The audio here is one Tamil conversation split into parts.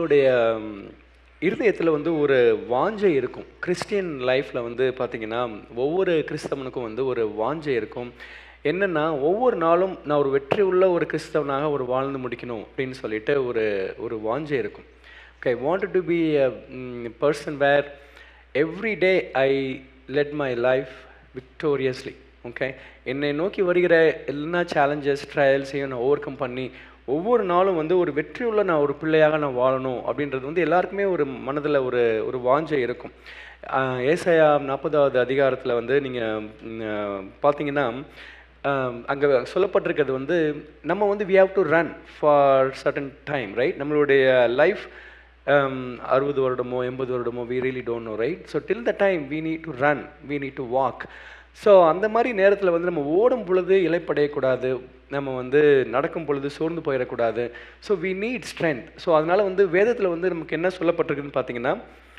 நம்மளுடைய இருதயத்தில் வந்து ஒரு வாஞ்சை இருக்கும் கிறிஸ்டியன் லைஃப்பில் வந்து பார்த்திங்கன்னா ஒவ்வொரு கிறிஸ்தவனுக்கும் வந்து ஒரு வாஞ்சை இருக்கும் என்னென்னா ஒவ்வொரு நாளும் நான் ஒரு வெற்றி உள்ள ஒரு கிறிஸ்தவனாக ஒரு வாழ்ந்து முடிக்கணும் அப்படின்னு சொல்லிட்டு ஒரு ஒரு வாஞ்சை இருக்கும் okay want to be a person where every day I led my life victoriously okay என்னை நோக்கி வருகிற எல்லா சேலஞ்சஸ் ட்ரையல்ஸையும் நான் ஓவர் கம் பண்ணி ஒவ்வொரு நாளும் வந்து ஒரு வெற்றியுள்ள நான் ஒரு பிள்ளையாக நான் வாழணும் அப்படின்றது வந்து எல்லாருக்குமே ஒரு மனதில் ஒரு ஒரு வாஞ்சை இருக்கும் ஆஹ் ஏசாயா நாற்பதாவது அதிகாரத்தில் வந்து நீங்கள் பார்த்தீங்கன்னா அங்கே சொல்லப்பட்டிருக்கிறது வந்து நம்ம வந்து we have to run for certain time right நம்மளுடைய லைஃப் அறுபது வருடமோ எண்பது வருடமோ we really don't know right so till the time we need to run we need to walk so அந்த மாதிரி நேரத்தில் வந்து நம்ம ஓடும் பொழுது இலைப்படையக்கூடாது நம்ம வந்து நடக்கும் பொழுது சோர்ந்து போயிடக்கூடாது so we need strength so அதனால் வந்து வேதத்தில் வந்து நமக்கு என்ன சொல்லப்பட்டிருக்குன்னு பார்த்தீங்கன்னா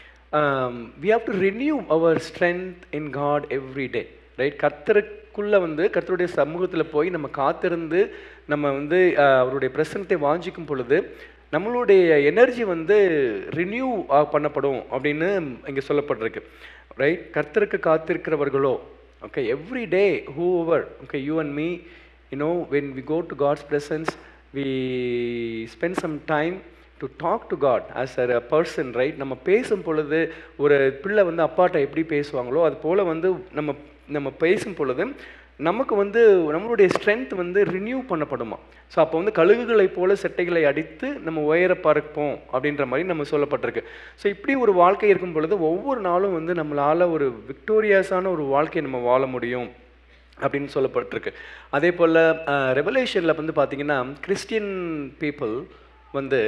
we have to renew our strength in God every day right கர்த்தருக்குள்ளே வந்து கர்த்தருடைய சமூகத்தில் போய் நம்ம காத்திருந்து நம்ம வந்து ஆஹ், அவருடைய பிரசனத்தை வாஞ்சிக்கும் பொழுது நம்மளுடைய எனர்ஜி வந்து ரினியூ பண்ணப்படும் அப்படின்னு இங்கே சொல்லப்பட்டிருக்கு ரைட் கர்த்தருக்கு காத்திருக்கிறவர்களோ okay every day whoever okay you and me you know when we go to God's presence we spend some time to talk to God as a person right நம்ம பேசும் பொழுது ஒரு பிள்ளை வந்து அப்பாட்ட எப்படி பேசுவாங்களோ அது போல் வந்து நம்ம நம்ம பேசும் பொழுது நமக்கு வந்து நம்மளுடைய ஸ்ட்ரென்த் வந்து ரினியூ பண்ணப்படுமா ஸோ அப்போ வந்து கழுகுகளைப் போல செட்டைகளை அடித்து நம்ம உயர பார்ப்போம் அப்படின்ற மாதிரி நம்ம சொல்லப்பட்டிருக்கு ஸோ இப்படி ஒரு வாழ்க்கை இருக்கும் பொழுது ஒவ்வொரு நாளும் வந்து நம்மளால் ஒரு விக்டோரியாஸான ஒரு வாழ்க்கையை நம்ம வாழ முடியும் அப்படின்னு சொல்லப்பட்டிருக்கு அதே போல் ரெவலேஷனில் வந்து பார்த்தீங்கன்னா கிறிஸ்டியன் பீப்புள் வந்து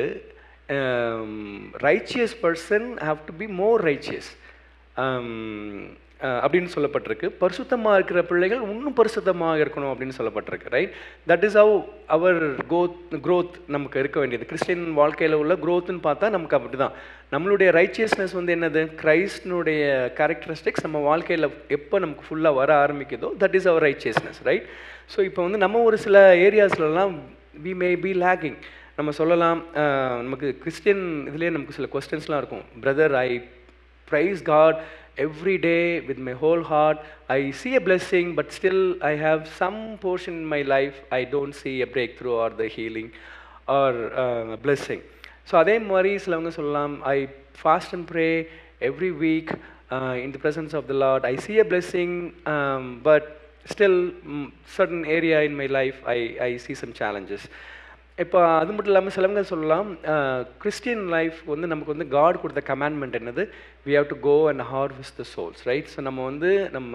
righteous person have to be more righteous அப்படின்னு சொல்லப்பட்டிருக்கு பரிசுத்தமாக இருக்கிற பிள்ளைகள் இன்னும் பரிசுத்தமாக இருக்கணும் அப்படின்னு சொல்லப்பட்டிருக்கு right that is how our growth growth நமக்கு இருக்க வேண்டியது கிறிஸ்டியன் வாழ்க்கையில் உள்ள growthன்னு பார்த்தா நமக்கு அப்படி தான் நம்மளுடைய ரைச்சியஸ்னஸ் வந்து என்னது கிரைஸ்டனுடைய கேரக்டரிஸ்டிக்ஸ் நம்ம வாழ்க்கையில் எப்போ நமக்கு ஃபுல்லாக வர ஆரம்பிக்குதோ that is our righteousness right so இப்போ வந்து நம்ம ஒரு சில ஏரியாஸ்லலாம் வி மே பி லேக்கிங் நம்ம சொல்லலாம் அஹ், நமக்கு கிறிஸ்டியன் இதுலேயே நமக்கு சில கொஸ்டின்ஸ்லாம் இருக்கும் brother I praise God every day with my whole heart. I see a blessing, but still I have some portion in my life I don't see a breakthrough or the healing or uh, blessing. So அதே மாதிரி சிலவங்க சொல்லலாம் I fast and pray every week in the presence of the Lord I see a blessing um, but still mm, certain area in my life I, I see some challenges இப்போ அது மட்டும் இல்லாமல் சிலவங்க சொல்லலாம் கிறிஸ்டியன் லைஃப் வந்து நமக்கு வந்து காட் கொடுத்த கமாண்ட்மெண்ட் என்னது we have to go and harvest the souls right so நம்ம வந்து நம்ம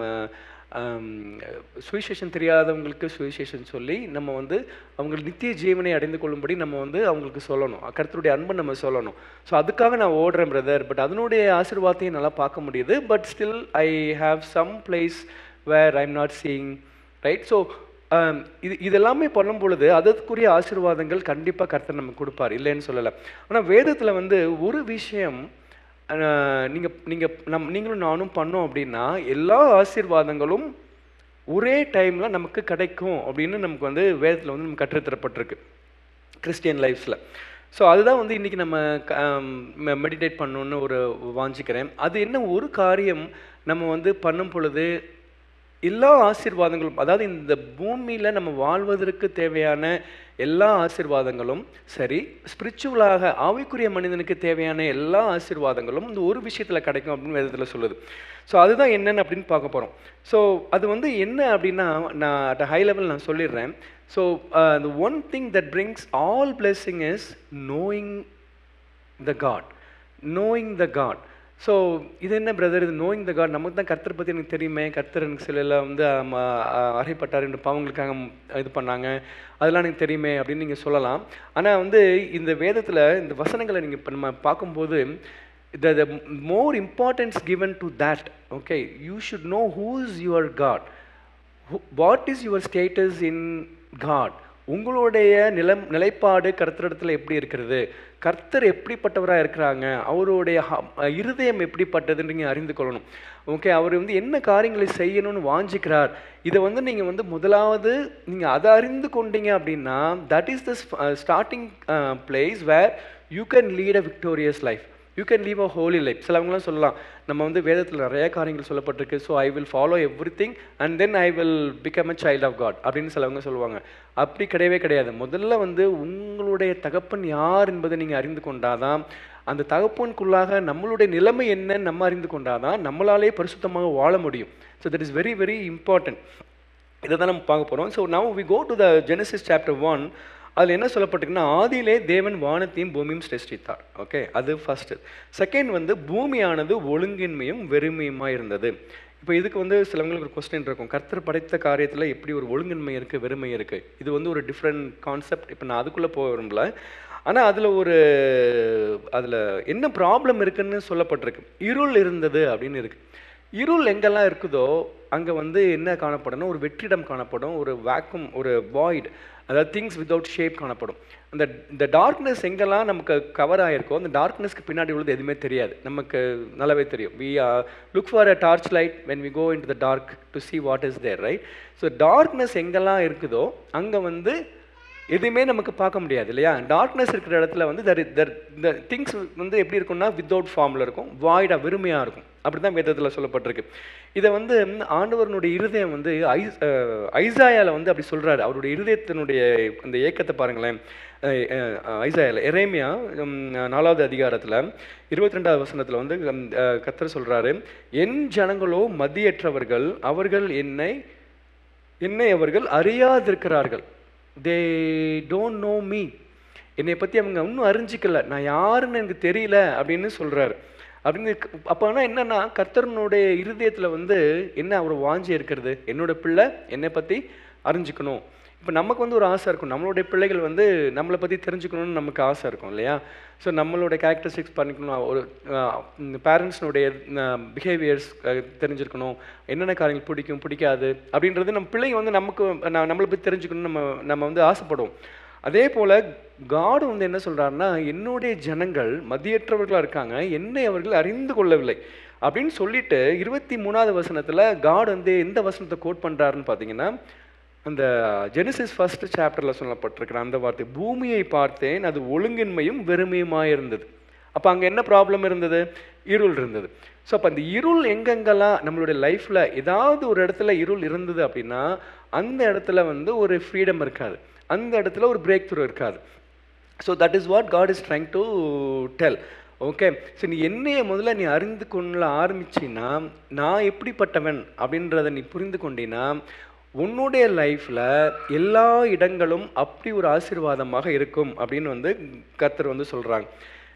சுவிசேஷன் தெரியாதவங்களுக்கு சுவிசேஷன் சொல்லி நம்ம வந்து அவங்க நித்திய ஜீவனை அடைந்து கொள்ளும்படி நம்ம வந்து அவங்களுக்கு சொல்லணும் கர்த்தருடைய அன்பை நம்ம சொல்லணும் ஸோ அதுக்காக நான் ஓடுறேன் பிரதர் பட் அதனுடைய ஆசீர்வாதத்தையும் நல்லா பார்க்க முடியுது but still I have some place where I am not seeing right so இது இதெல்லாமே பண்ணும் பொழுது அதற்குரிய ஆசீர்வாதங்கள் கண்டிப்பாக கர்த்தர் நமக்கு கொடுப்பார் இல்லைன்னு சொல்லலை ஆனால் வேதத்தில் வந்து ஒரு விஷயம் நீங்கள் நீங்கள் நம் நீங்களும் நானும் பண்ணோம் அப்படின்னா எல்லா ஆசீர்வாதங்களும் ஒரே டைமில் நமக்கு கிடைக்கும் அப்படின்னு நமக்கு வந்து வேதத்தில் வந்து நமக்கு கற்றுத்தரப்பட்டிருக்கு கிறிஸ்டியன் லைஃப்ஸில் ஸோ அதுதான் வந்து இன்றைக்கி நம்ம மெடிடேட் பண்ணணுன்னு ஒரு வாஞ்சிக்கிறேன் அது என்ன ஒரு காரியம் நம்ம வந்து பண்ணும் பொழுது எல்லா ஆசீர்வாதங்களும் அதாவது இந்த பூமியில் நம்ம வாழ்வதற்கு தேவையான எல்லா ஆசீர்வாதங்களும் சரி ஸ்பிரிச்சுவலாக ஆவிக்குரிய மனிதனுக்கு தேவையான எல்லா ஆசீர்வாதங்களும் இந்த ஒரு விஷயத்தில் கிடைக்கும் அப்படின்னு வேதத்தில் சொல்லுது ஸோ அதுதான் என்னென்னு அப்படின்னு பார்க்க போகிறோம் ஸோ அது வந்து என்ன அப்படின்னா நான் அட் ஹை லெவல் நான் சொல்லிடுறேன் so the one thing that brings all blessing is knowing the God knowing the God so இது என்ன பிரதர் இது நோயிங் த காட் நமக்கு தான் கர்த்தர் பற்றி எனக்கு தெரியுமே கர்த்தர் எனக்கு சில எல்லாம் வந்து ஆம், ஆ, அறைப்பட்டார் என்று பாவங்களுக்காக ம், இது பண்ணாங்க அதெல்லாம் எனக்கு தெரியுமே அப்படின்னு நீங்கள் சொல்லலாம் ஆனால் வந்து இந்த வேதத்தில் இந்த வசனங்களை நீங்கள் இப்போ நம்ம பார்க்கும்போது the the more importance given to that okay you should know who is your god Who- what is your status in god உங்களுடைய நிலம் நிலைப்பாடு கர்த்தரிடத்தில் எப்படி இருக்கிறது கர்த்தர் எப்படிப்பட்டவராக இருக்கிறாங்க அவருடைய ஹ- இருதயம் எப்படிப்பட்டதுன்னு நீங்கள் அறிந்து கொள்ளணும் ஓகே அவர் வந்து என்ன காரியங்களை செய்யணும்னு வாஞ்சிக்கிறார் இதை வந்து நீங்கள் வந்து முதலாவது நீங்கள் அதை அறிந்து கொண்டீங்க அப்படின்னா that is the starting place where you can lead a victorious life you can live a holy life சிலவங்களாம் சொல்லலாம் நம்ம வந்து வேதத்தில் நிறைய காரியங்கள் சொல்லப்பட்டிருக்கு so I will follow everything and then I will become a child of God அப்படின்னு சிலவங்க சொல்லுவாங்க அப்படி கிடையவே கிடையாது முதல்ல வந்து உங்களுடைய தகப்பன் யார் என்பதை நீங்கள் அறிந்து கொண்டாதான் அந்த தகப்பனுக்குள்ளாக நம்மளுடைய நிலைமை என்னன்னு நம்ம அறிந்து கொண்டாதான் நம்மளாலே பரிசுத்தமாக வாழ முடியும் so that is very very important இதை தான் நம்ம பார்க்க போகிறோம் so now we go to the Genesis chapter one அதில் என்ன சொல்லப்பட்டிருக்குன்னா ஆதியிலே தேவன் வானத்தையும் பூமியும் சிருஷ்டித்தார் ஓகே அது ஃபர்ஸ்ட்டு செகண்ட் வந்து பூமியானது ஒழுங்கின்மையும் வெறுமையுமா இருந்தது இப்போ இதுக்கு வந்து சிலவங்களுக்கு ஒரு கொஸ்டின் இருக்கும் கர்த்தர் படைத்த காரியத்தில் எப்படி ஒரு ஒழுங்கின்மை இருக்குது வெறுமை இருக்குது இது வந்து ஒரு டிஃப்ரெண்ட் கான்செப்ட் இப்போ நான் அதுக்குள்ளே போக விரும்பல ஆனால் அதில் ஒரு அதில் என்ன ப்ராப்ளம் இருக்குன்னு சொல்லப்பட்டிருக்கு இருள் இருந்தது அப்படின்னு இருக்குது இருள் எங்கெல்லாம் இருக்குதோ அங்கே வந்து என்ன காணப்படும்னா ஒரு வெற்றிடம் காணப்படும் ஒரு வேக்கும் ஒரு வாய்ட் அதாவது திங்ஸ் வித்தவுட் ஷேப் காணப்படும் அந்த இந்த டார்க்னஸ் எங்கெல்லாம் நமக்கு கவர் ஆகிருக்கோ அந்த டார்க்னஸ்க்கு பின்னாடி உள்ளது எதுவுமே தெரியாது நமக்கு நல்லாவே தெரியும் we look for a torch light when we go into the dark to see what is there right so darkness எங்கெல்லாம் இருக்குதோ அங்கே வந்து எதுவுமே நமக்கு பார்க்க முடியாது இல்லையா டார்க்னஸ் இருக்கிற இடத்துல வந்து தர் தர் இந்த திங்ஸ் வந்து எப்படி இருக்கும்னா வித்தவுட் ஃபார்மில் இருக்கும் வாய்டாக வெறுமையாக இருக்கும் அப்படி தான் வேதத்தில் சொல்லப்பட்டிருக்கு இதை வந்து ஆண்டவரனுடைய இருதயம் வந்து ஐஸ் ஐசாயாவில் வந்து அப்படி சொல்கிறாரு அவருடைய இருதயத்தினுடைய அந்த ஏக்கத்தை பாருங்களேன் ஐசாயால எரேமியா நாலாவது அதிகாரத்தில் இருபத்தி ரெண்டாவது வசனத்தில் வந்து கத்தர் சொல்கிறாரு என் ஜனங்களோ மதியற்றவர்கள் அவர்கள் என்னை என்னை அவர்கள் அறியாதிருக்கிறார்கள் தே டோன்ட் நோ மீ என்னை பற்றி அவங்க இன்னும் அறிஞ்சிக்கல நான் யாருன்னு எனக்கு தெரியல அப்படின்னு சொல்கிறாரு அப்படின்னு அப்போனா என்னன்னா கர்த்தரனுடைய இருதயத்தில் வந்து என்ன ஒரு வாஞ்சி இருக்கிறது என்னோட பிள்ளை என்னை பற்றி அறிஞ்சிக்கணும் இப்போ நமக்கு வந்து ஒரு ஆசை இருக்கும் நம்மளுடைய பிள்ளைகள் வந்து நம்மளை பற்றி தெரிஞ்சுக்கணும்னு நமக்கு ஆசை இருக்கும் இல்லையா ஸோ நம்மளோட கேரக்டரிஸ்டிக்ஸ் பண்ணிக்கணும் ஒரு பேரண்ட்ஸ்னுடைய பிஹேவியர்ஸ் தெரிஞ்சிருக்கணும் என்னென்ன காரியங்கள் பிடிக்கும் பிடிக்காது அப்படின்றது நம்ம பிள்ளைங்க வந்து நமக்கு நம்மளை பற்றி தெரிஞ்சுக்கணும்னு நம்ம நம்ம வந்து ஆசைப்படுவோம் அதே போல் காடு வந்து என்ன சொல்கிறாருன்னா என்னுடைய ஜனங்கள் மதியற்றவர்களாக இருக்காங்க என்னை அவர்கள் அறிந்து கொள்ளவில்லை அப்படின்னு சொல்லிட்டு இருபத்தி மூணாவது வசனத்தில் காட் வந்து எந்த வசனத்தை கோட் பண்ணுறாருன்னு பார்த்தீங்கன்னா அந்த ஜெனிசிஸ் ஃபர்ஸ்ட் சாப்டரில் சொல்லப்பட்டிருக்கிற அந்த வார்த்தை பூமியை பார்த்தேன் அது ஒழுங்கின்மையும் வெறுமையுமாக இருந்தது அப்போ அங்கே என்ன ப்ராப்ளம் இருந்தது இருள் இருந்தது ஸோ அப்போ அந்த இருள் எங்கெங்கெல்லாம் நம்மளுடைய லைஃப்பில் ஏதாவது ஒரு இடத்துல இருள் இருந்தது அப்படின்னா அந்த இடத்துல வந்து ஒரு ஃப்ரீடம் இருக்காது அந்த இடத்துல ஒரு பிரேக் த்ரூ இருக்காது so that is what God is trying to tell okay so நீ என்னைய முதல்ல நீ அறிந்து கொள்ள ஆரம்பிச்சின்னா நான் எப்படிப்பட்டவன் அப்படின்றத நீ புரிந்து கொண்டினா உன்னுடைய லைஃப்பில் எல்லா இடங்களும் அப்படி ஒரு ஆசீர்வாதமாக இருக்கும் அப்படின்னு வந்து கர்த்தர் வந்து சொல்கிறாங்க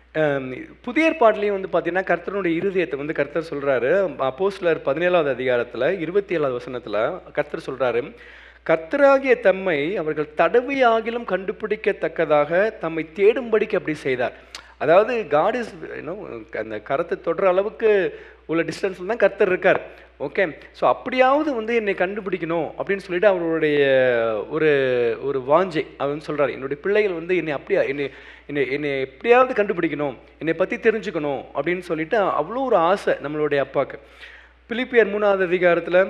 புதிய ஏற்பாட்லேயும் வந்து பார்த்தீங்கன்னா கர்த்தருடைய இருதயத்தை வந்து கர்த்தர் சொல்கிறாரு அப்போஸ்லர் பதினேழாவது அதிகாரத்தில் இருபத்தி ஏழாவது வசனத்தில் கர்த்தர் சொல்கிறாரு கர்த்தராகிய தம்மை அவர்கள் தடவையாகிலும் கண்டுபிடிக்கத்தக்கதாக தம்மை தேடும்படிக்கு அப்படி செய்தார் அதாவது காட் இஸ் அந்த கரத்தை தொடுற அளவுக்கு உள்ள டிஸ்டன்ஸில் தான் கர்த்தர் இருக்கார் ஓகே ஸோ அப்படியாவது வந்து என்னை கண்டுபிடிக்கணும் அப்படின்னு சொல்லிட்டு அவருடைய ஒரு ஒரு வாஞ்சை அவர் வந்து சொல்கிறார் என்னுடைய பிள்ளைகள் வந்து என்னை அப்படியா என்னை என்னை என்னை எப்படியாவது கண்டுபிடிக்கணும் என்னை பற்றி தெரிஞ்சுக்கணும் அப்படின்னு சொல்லிட்டு அவ்வளோ ஒரு ஆசை நம்மளுடைய அப்பாவுக்கு பிலிப்பியர் மூணாவது அதிகாரத்தில்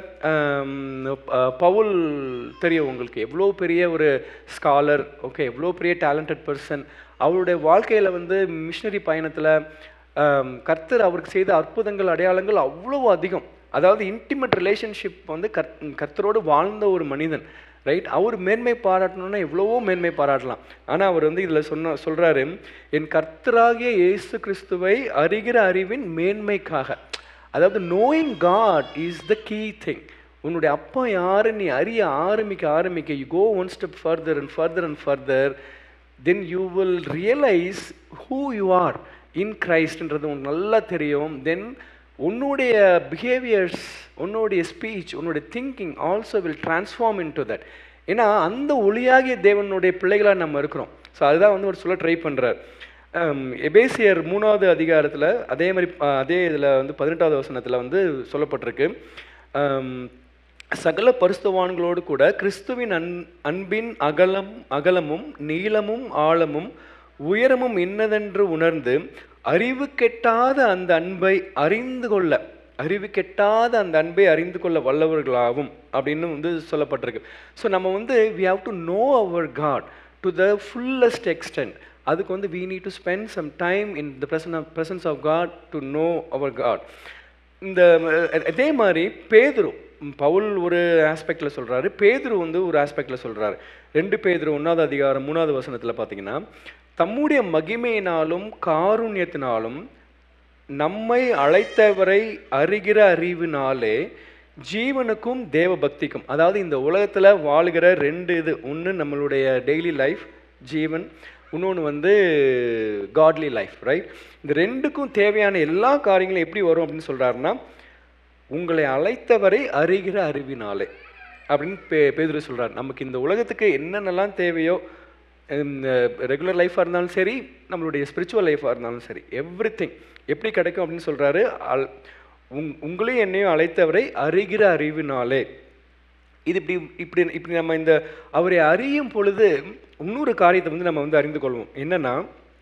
பவுல் தெரியும் உங்களுக்கு எவ்வளோ பெரிய ஒரு ஸ்காலர் ஓகே எவ்வளோ பெரிய டேலண்டட் பர்சன் அவருடைய வாழ்க்கையில் வந்து மிஷினரி பயணத்தில் கர்த்தர் அவருக்கு செய்த அற்புதங்கள் அடையாளங்கள் அவ்வளோ அதிகம் அதாவது இன்டிமேட் ரிலேஷன்ஷிப் வந்து கர் கர்த்தரோடு வாழ்ந்த ஒரு மனிதன் ரைட் அவர் மேன்மை பாராட்டணும்னா எவ்வளவோ மேன்மை பாராட்டலாம் ஆனால் அவர் வந்து இதில் சொன்ன சொல்கிறாரு என் கர்த்தராகிய இயேசு கிறிஸ்துவை அறிகிற அறிவின் மேன்மைக்காக அதாவது knowing God is the key thing உன்னுடைய அப்பா யாரு நீ அறிய ஆரம்பிக்க ஆரம்பிக்க you go one step further and further and further then you will realise who you are in கிரைஸ்ட்ன்றது உனக்கு நல்லா தெரியும் தென் உன்னுடைய பிஹேவியர்ஸ் உன்னுடைய ஸ்பீச் உன்னுடைய thinking also will transform into that ஏன்னா அந்த ஒளியாகிய தேவனுடைய பிள்ளைகளாக நம்ம இருக்கிறோம் ஸோ அதுதான் வந்து ஒரு சொல்ல ட்ரை பண்ணுறார் எபேசியர் மூணாவது அதிகாரத்தில் அதே மாதிரி அதே இதில் வந்து பதினெட்டாவது வசனத்தில் வந்து சொல்லப்பட்டிருக்கு சகல பரிசுத்தவான்களோடு கூட கிறிஸ்துவின் அன் அன்பின் அகலம் அகலமும் நீளமும் ஆழமும் உயரமும் இன்னதென்று உணர்ந்து அறிவு கெட்டாத அந்த அன்பை அறிந்து கொள்ள அறிவு கெட்டாத அந்த அன்பை அறிந்து கொள்ள வல்லவர்களாகும் அப்படின்னு வந்து சொல்லப்பட்டிருக்கு ஸோ நம்ம வந்து we have to know our God to the fullest extent அதுக்கு வந்து we need to spend some time in the presence of presence of God to know our God இந்த அஹ், அதே மாதிரி பேதுரு ம், பவுல் ஒரு ஆஸ்பெக்டில் சொல்றாரு பேதுரு வந்து ஒரு ஆஸ்பெக்டில் சொல்றாரு ரெண்டு பேதுரு ஒன்றாவது அதிகாரம் மூணாவது வசனத்தில் பார்த்தீங்கன்னா தம்முடைய மகிமையினாலும் காருண்யத்தினாலும் நம்மை அழைத்தவரை அறிகிற அறிவினாலே ஜீவனுக்கும் தேவ பக்திக்கும் அதாவது இந்த உலகத்தில் வாழுகிற ரெண்டு இது ஒன்று நம்மளுடைய டெய்லி லைஃப் ஜீவன் இன்னொன்று வந்து காட்லி லைஃப் ரைட் இந்த ரெண்டுக்கும் தேவையான எல்லா காரியங்களும் எப்படி வரும் அப்படின்னு சொல்கிறாருன்னா உங்களை அழைத்தவரை அறிகிற அறிவினாலே அப்படின்னு பே பேதுரு சொல்றார் நமக்கு இந்த உலகத்துக்கு என்னென்னலாம் தேவையோ ரெகுலர் லைஃபாக இருந்தாலும் சரி நம்மளுடைய ஸ்பிரிச்சுவல் லைஃபாக இருந்தாலும் சரி எவ்ரி எப்படி கிடைக்கும் அப்படின்னு சொல்கிறாரு அல் உங் உங்களையும் என்னையும் அழைத்தவரை அறிகிற அறிவினாலே இது இப்படி இப்படி இப்படி நம்ம இந்த அவரை அறியும் பொழுது இன்னொரு காரியத்தை வந்து நம்ம வந்து அறிந்து கொள்வோம் என்னன்னா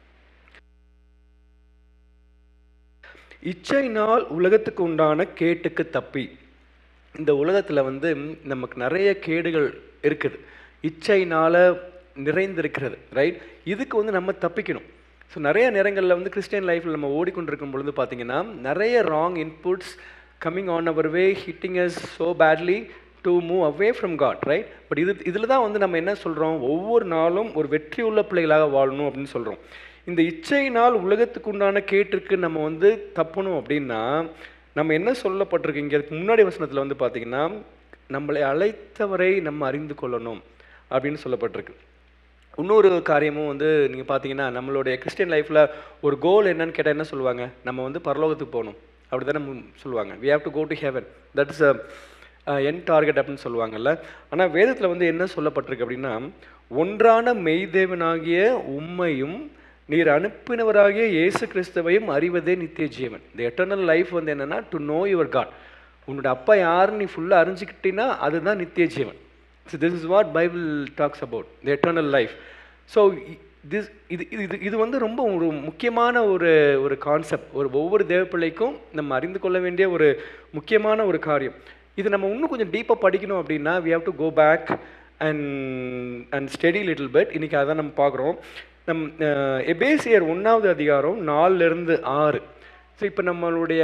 இச்சையினால் உலகத்துக்கு உண்டான கேட்டுக்கு தப்பி இந்த உலகத்தில் வந்து நமக்கு நிறைய கேடுகள் இருக்குது இச்சையினால நிறைந்திருக்கிறது ரைட் இதுக்கு வந்து நம்ம தப்பிக்கணும் ஸோ நிறைய நேரங்களில் வந்து கிறிஸ்டியன் லைஃப்பில் நம்ம ஓடிக்கொண்டிருக்கும் பொழுது பார்த்தீங்கன்னா நிறைய wrong inputs coming on our way hitting us so badly to move away from God right but இது இதில் தான் வந்து நம்ம என்ன சொல்கிறோம் ஒவ்வொரு நாளும் ஒரு வெற்றியுள்ள பிள்ளைகளாக வாழணும் அப்படின்னு சொல்கிறோம் இந்த இச்சையினால் உலகத்துக்கு உண்டான கேட்டிற்கு நம்ம வந்து தப்பணும் அப்படின்னா நம்ம என்ன சொல்லப்பட்டிருக்கு இங்கே இதுக்கு முன்னாடி வசனத்தில் வந்து பார்த்தீங்கன்னா நம்மளை அழைத்தவரை நம்ம அறிந்து கொள்ளணும் அப்படின்னு சொல்லப்பட்டிருக்கு இன்னொரு காரியமும் வந்து நீங்கள் பார்த்தீங்கன்னா நம்மளுடைய கிறிஸ்டியன் லைஃப்பில் ஒரு கோல் என்னன்னு கேட்டால் என்ன சொல்லுவாங்க நம்ம வந்து பரலோகத்துக்கு போகணும் அப்படி தானே சொல்லுவாங்க we have to go to heaven that is a என் டார்கெட் அப்படின்னு சொல்லுவாங்கல்ல ஆனால் வேதத்தில் வந்து என்ன சொல்லப்பட்டிருக்கு அப்படின்னா ஒன்றான மெய்தேவனாகிய உம்மையும் நீர் அனுப்பினவராகிய இயேசு கிறிஸ்துவையும் அறிவதே நித்திய ஜீவன் இந்த எட்டர்னல் லைஃப் வந்து என்னன்னா டு நோ யுவர் காட் உன்னோட அப்பா யாருன்னு நீ ஃபுல்லாக அறிஞ்சிக்கிட்டீங்கன்னா அதுதான் நித்திய ஜீவன் so this is what Bible talks about the eternal life so this இது இது இது- இது வந்து ரொம்ப ஒரு முக்கியமான ஒரு ஒரு கான்செப்ட் ஒரு ஒவ்வொரு தேவப்பிள்ளைக்கும் நம்ம அறிந்து கொள்ள வேண்டிய ஒரு முக்கியமான ஒரு காரியம் இது நம்ம இன்னும் கொஞ்சம் டீப்பாக படிக்கணும் அப்படின்னா we have to go back and and study little but இன்னைக்கு அதான் நம்ம பார்க்குறோம் நம் அஹ், எபேசியர் ஒன்றாவது அதிகாரம் நாலுலேருந்து ஆறு ஸோ இப்போ நம்மளுடைய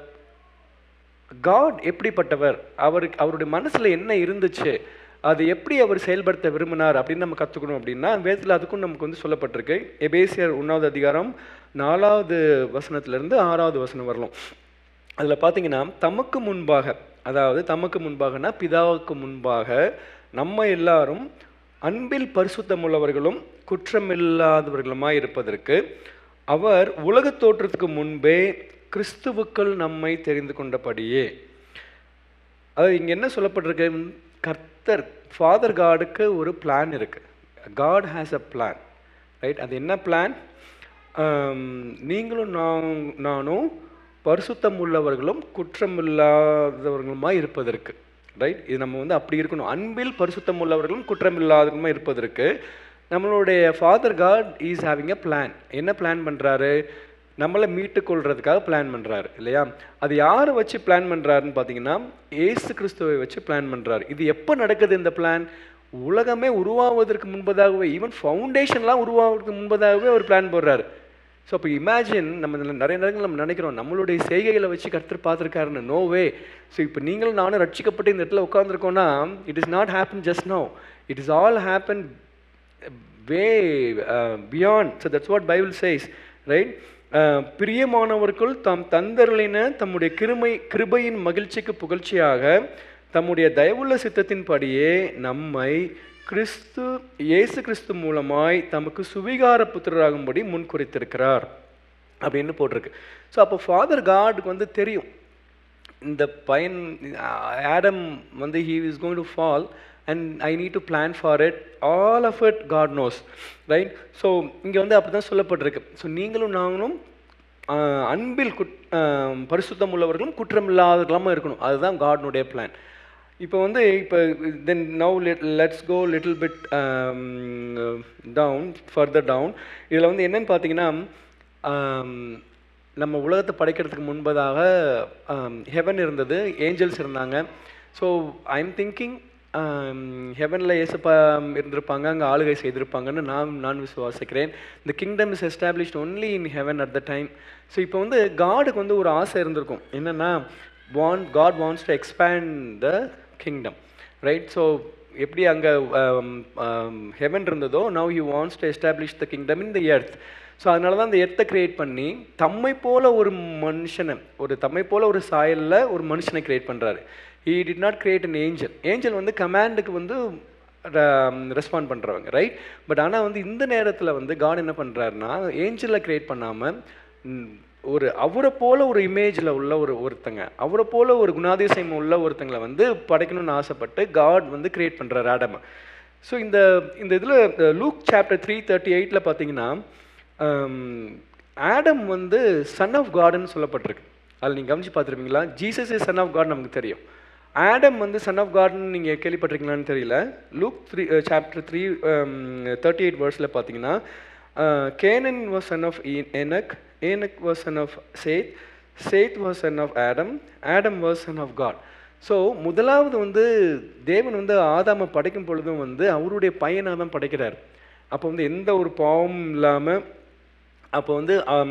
காட் எப்படிப்பட்டவர் அவருக்கு அவருடைய மனசுல என்ன இருந்துச்சு அது எப்படி அவர் செயல்படுத்த விரும்பினார் அப்படின்னு நம்ம கற்றுக்கணும் அப்படின்னா வேதத்தில் அதுக்கும் நமக்கு வந்து சொல்லப்பட்டிருக்கு எபேசியர் ஒன்றாவது அதிகாரம் நாலாவது வசனத்திலிருந்து ஆறாவது வசனம் வரலாம் அதில் பார்த்தீங்கன்னா தமக்கு முன்பாக அதாவது தமக்கு முன்பாகனா பிதாவுக்கு முன்பாக நம்ம எல்லாரும் அன்பில் பரிசுத்தமுள்ளவர்களும் குற்றமில்லாதவர்களுமாய் இருப்பதற்கு அவர் உலகத் தோற்றத்துக்கு முன்பே கிறிஸ்துவுக்குள் நம்மை தெரிந்து கொண்டபடியே அதாவது இங்கே என்ன சொல்லப்பட்டிருக்கு கர்த்தர் ஃபாதர் காடுக்கு ஒரு பிளான் இருக்கு God has a plan right அது என்ன பிளான் நீங்களும் நான் நானும் பரிசுத்தம் உள்ளவர்களும் குற்றமில்லாதவர்களுமாய் இருப்பதற்கு ரைட் இது நம்ம வந்து அப்படி இருக்கணும் அன்பில் பரிசுத்தம் உள்ளவர்களும் குற்றமில்லாதவர்களுமாய் இருப்பதற்கு நம்மளுடைய father God is having a plan என்ன பிளான் பண்ணுறாரு நம்மளை மீட்டுக் கொள்றதுக்காக பிளான் பண்ணுறாரு இல்லையா அது யாரை வச்சு பிளான் பண்ணுறாருன்னு பார்த்தீங்கன்னா ஏசு கிறிஸ்துவை வச்சு பிளான் பண்ணுறாரு இது எப்போ நடக்குது இந்த பிளான் உலகமே உருவாவதற்கு முன்பதாகவே ஈவன் ஃபவுண்டேஷன்லாம் உருவாவதற்கு முன்பதாகவே ஒரு பிளான் போடுறாரு ஸோ அப்போ இமேஜின் நம்ம இதுல நிறைய நேரங்கள் நம்ம நினைக்கிறோம் நம்மளுடைய செய்கைகளை வச்சு கர்த்தர் பார்த்துருக்காருன்னு நோ வே ஸோ இப்போ நீங்களும் நானும் ரட்சிக்கப்பட்டு இந்த இடத்துல உட்காந்துருக்கோன்னா it is not happen just no it is all happen way beyond so that's what Bible says right பிரியமானவர்கள் தாம் தந்தருளின தம்முடைய கிருமை கிருபையின் மகிழ்ச்சிக்கு புகழ்ச்சியாக தம்முடைய தயவுள்ள சித்தத்தின்படியே நம்மை கிறிஸ்து இயேசு கிறிஸ்து மூலமாய் தமக்கு சுவிகார புத்திரராகும்படி முன் குறித்திருக்கிறார் அப்படின்னு போட்டிருக்கு ஸோ அப்போ ஃபாதர் காடுக்கு வந்து தெரியும் இந்த பையன் ஆடம் வந்து he is going to fall and I need to plan for it all of it God knows right so இங்கே வந்து அப்படி தான் சொல்லப்பட்டிருக்கு ஸோ நீங்களும் நாங்களும் ஆஹ், அன்பில் குட் ஆஹ், பரிசுத்தம் உள்ளவர்களும் குற்றமில்லாதவர்களுமா இருக்கணும் அதுதான் காட்னுடைய பிளான் இப்போ வந்து இப்போ then now let's go little bit down further down இதில் வந்து என்னன்னு பார்த்தீங்கன்னா ஆம், நம்ம உலகத்தை படைக்கிறதுக்கு முன்பதாக ஹெவன் இருந்தது ஏஞ்சல்ஸ் இருந்தாங்க ஸோ ஐ எம் திங்கிங் ஹெவனில் ஏசப்பா இருந்திருப்பாங்க அங்கே ஆளுகை செய்திருப்பாங்கன்னு நான் நான் விசுவாசிக்கிறேன் இந்த kingdom is established only in heaven at the time so இப்போ வந்து காடுக்கு வந்து ஒரு ஆசை இருந்திருக்கும் என்னென்னா want God wants to expand the kingdom right so எப்படி அங்கே ஹெவன் இருந்ததோ now you wants to establish the kingdom in the earth so அதனால தான் அந்த எர்த்தை கிரியேட் பண்ணி தம்மை போல ஒரு மனுஷனை ஒரு தம்மை போல ஒரு சாயலில் ஒரு மனுஷனை கிரியேட் பண்ணுறாரு he did not create an angel angel வந்து கமாண்டுக்கு வந்து ரெஸ்பாண்ட் பண்ணுறவங்க ரைட் பட் ஆனால் வந்து இந்த நேரத்தில் வந்து காட் என்ன பண்ணுறாருன்னா ஏஞ்சலை கிரியேட் பண்ணாமல் ஒரு அவரை போல ஒரு இமேஜில் உள்ள ஒரு ஒருத்தங்க அவரை போல ஒரு குணாதிசயம் உள்ள ஒருத்தங்களை வந்து படைக்கணும்னு ஆசைப்பட்டு காட் வந்து கிரியேட் பண்ணுறாரு ஆடமை ஸோ இந்த இந்த இதில் லூக் சாப்டர் த்ரீ தேர்ட்டி எயிட்டில் பார்த்தீங்கன்னா ஆடம் வந்து சன் ஆஃப் காட்னு சொல்லப்பட்டிருக்கு அதில் நீங்கள் கவனிச்சு பார்த்துருப்பீங்களா Jesus is son of God நமக்கு தெரியும் ஆடம் வந்து சன் ஆஃப் காட்னு நீங்கள் கேள்விப்பட்டிருக்கீங்களான்னு தெரியல Luke three chapter three thirty eight வேர்ஸில் பார்த்தீங்கன்னா Cainan was son of Enoch Enoch was son of Seth Seth was son of Adam Adam was son of God so முதலாவது வந்து தேவன் வந்து ஆதாமை படைக்கும் பொழுதும் வந்து அவருடைய பையனாக தான் படைக்கிறார் அப்போ வந்து எந்த ஒரு பாவமும் இல்லாமல் அப்போ வந்து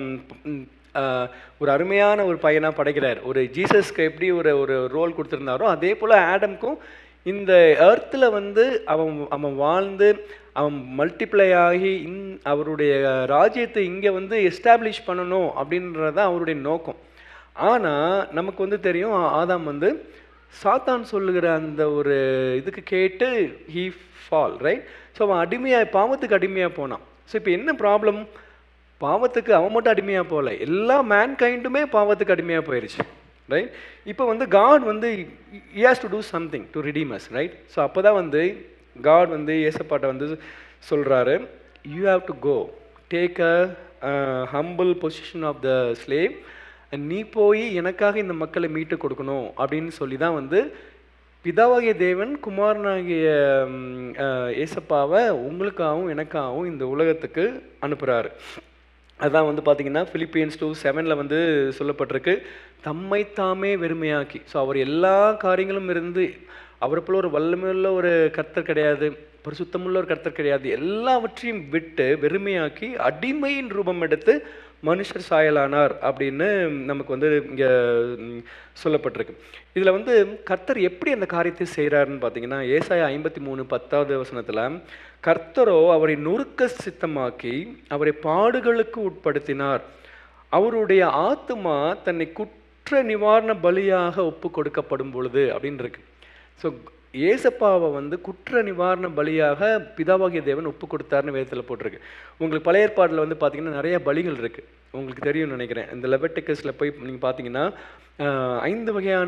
ஒரு அருமையான ஒரு பையனாக படைக்கிறார் ஒரு ஜீசஸ்க்கு எப்படி ஒரு ஒரு ரோல் கொடுத்துருந்தாரோ அதே போல் ஆடம்க்கும் இந்த எர்த்தில் வந்து அவன் அவன் வாழ்ந்து அவன் மல்டிப்ளை ஆகி இன் அவருடைய ராஜ்யத்தை இங்கே வந்து எஸ்டாப்ளிஷ் பண்ணணும் அப்படின்றது தான் அவருடைய நோக்கம் ஆனால் நமக்கு வந்து தெரியும் ஆதாம் வந்து சாத்தான் சொல்லுகிற அந்த ஒரு இதுக்கு கேட்டு ஹீ ஃபால் ரைட் ஸோ அவன் அடிமையாக பாவத்துக்கு அடிமையாக போனான் ஸோ இப்போ என்ன ப்ராப்ளம் பாவத்துக்கு அவன் மட்டும் அடிமையாக போகல எல்லா மேன்கைண்டுமே பாவத்துக்கு அடிமையாக போயிடுச்சு ரைட் இப்போ வந்து காட் வந்து has to do something to redeem us right so அப்போ தான் வந்து காட் வந்து ஏசப்பாட்டை வந்து சொல்கிறாரு you have to go take a humble position of the slave நீ போய் எனக்காக இந்த மக்களை மீட்டு கொடுக்கணும் அப்படின்னு சொல்லி தான் வந்து பிதாவாகிய தேவன் குமாரனாகிய ஏசப்பாவை உங்களுக்காகவும் எனக்காகவும் இந்த உலகத்துக்கு அனுப்புகிறாரு அதான் வந்து பார்த்தீங்கன்னா பிலிப்பியன்ஸ் டூ செவனில் வந்து சொல்லப்பட்டிருக்கு தம்மை தாமே வெறுமையாக்கி ஸோ அவர் எல்லா காரியங்களும் இருந்து அவரை போல ஒரு வல்லமையுள்ள ஒரு கர்த்தர் கிடையாது பரிசுத்தமுள்ள ஒரு கர்த்தர் கிடையாது எல்லாவற்றையும் விட்டு வெறுமையாக்கி அடிமையின் ரூபம் எடுத்து மனுஷர் சாயலானார் அப்படின்னு நமக்கு வந்து இங்கே சொல்லப்பட்டிருக்கு இதில் வந்து கர்த்தர் எப்படி அந்த காரியத்தை செய்கிறாருன்னு பார்த்தீங்கன்னா ஏசாய ஐம்பத்தி மூணு பத்தாவது வசனத்தில் கர்த்தரோ அவரை நுறுக்க சித்தமாக்கி அவரை பாடுகளுக்கு உட்படுத்தினார் அவருடைய ஆத்மா தன்னை குற்ற நிவாரண பலியாக ஒப்பு கொடுக்கப்படும் பொழுது அப்படின்னு இருக்கு ஸோ ஏசப்பாவை வந்து குற்ற நிவாரண பலியாக பிதாவாகிய தேவன் ஒப்பு கொடுத்தாருன்னு வேதத்தில் போட்டிருக்கு உங்களுக்கு பழைய ஏற்பாடில் வந்து பார்த்தீங்கன்னா நிறைய பலிகள் இருக்குது உங்களுக்கு தெரியும்னு நினைக்கிறேன் இந்த லெபட்டிக்கஸில் போய் நீங்கள் பார்த்தீங்கன்னா ஐந்து வகையான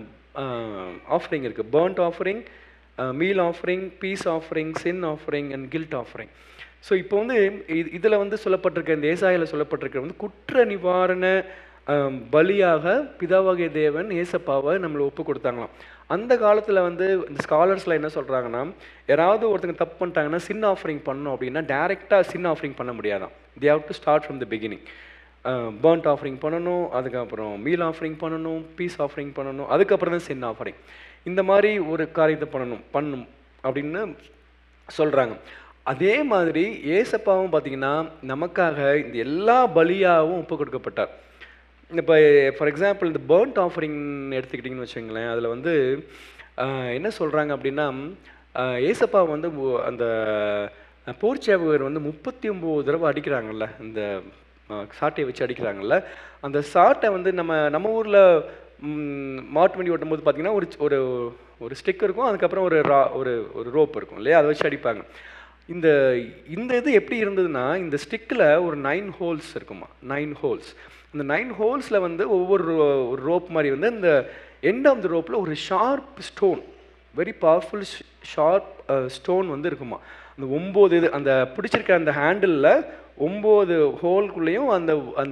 ஆஃபரிங் இருக்குது burnt offering meal offering peace offering sin offering and guilt offering so இப்போ வந்து இது இதில் வந்து சொல்லப்பட்டிருக்க இந்த ஏசாயில் சொல்லப்பட்டிருக்க வந்து குற்ற நிவாரண பலியாக பிதாவாகிய தேவன் ஏசப்பாவை நம்மளை ஒப்பு கொடுத்தாங்களாம் அந்த காலத்தில் வந்து இந்த ஸ்காலர்ஸில் என்ன சொல்கிறாங்கன்னா யாராவது ஒருத்தங்க தப்பு பண்ணிட்டாங்கன்னா சின் ஆஃபரிங் பண்ணணும் அப்படின்னா டேரெக்டாக சின் ஆஃபரிங் பண்ண முடியாதான் they have to start from the beginning burnt offering பண்ணணும் அதுக்கப்புறம் மீல் ஆஃபரிங் பண்ணணும் பீஸ் ஆஃபரிங் பண்ணணும் அதுக்கப்புறம் தான் சின் ஆஃபரிங் இந்த மாதிரி ஒரு காரியத்தை பண்ணணும் பண்ணும் அப்படின்னு சொல்கிறாங்க அதே மாதிரி ஏசப்பாவும் பார்த்தீங்கன்னா நமக்காக இந்த எல்லா பலியாகவும் ஒப்பு கொடுக்கப்பட்டார் இப்போ ஃபார் எக்ஸாம்பிள் இந்த பேர்ன்ட் ஆஃபரிங் எடுத்துக்கிட்டிங்கன்னு வச்சுங்களேன் அதில் வந்து என்ன சொல்கிறாங்க அப்படின்னா ஏசப்பா வந்து அந்த போர்ச்சேவகர் வந்து முப்பத்தி ஒம்பது தடவை அடிக்கிறாங்கல்ல இந்த சாட்டையை வச்சு அடிக்கிறாங்கல்ல அந்த சாட்டை வந்து நம்ம நம்ம ஊரில் மாட்டு வண்டி ஓட்டும் போது பார்த்தீங்கன்னா ஒரு ஒரு ஒரு ஸ்டிக் இருக்கும் அதுக்கப்புறம் ஒரு ரா ஒரு ஒரு ரோப் இருக்கும் இல்லையா அதை வச்சு அடிப்பாங்க இந்த இந்த இது எப்படி இருந்ததுன்னா இந்த ஸ்டிக்கில் ஒரு நைன் ஹோல்ஸ் இருக்குமா நைன் ஹோல்ஸ் அந்த நைன் ஹோல்ஸில் வந்து ஒவ்வொரு ஒரு ரோப் மாதிரி வந்து இந்த எண்ட் ஆஃப் த ரோப்பில் ஒரு sharp stone very powerful sharp stone வந்து இருக்குமா அந்த ஒம்பது இது அந்த பிடிச்சிருக்க அந்த ஹேண்டிலில் ஒம்பது ஹோல்குள்ளேயும் அந்த அந்த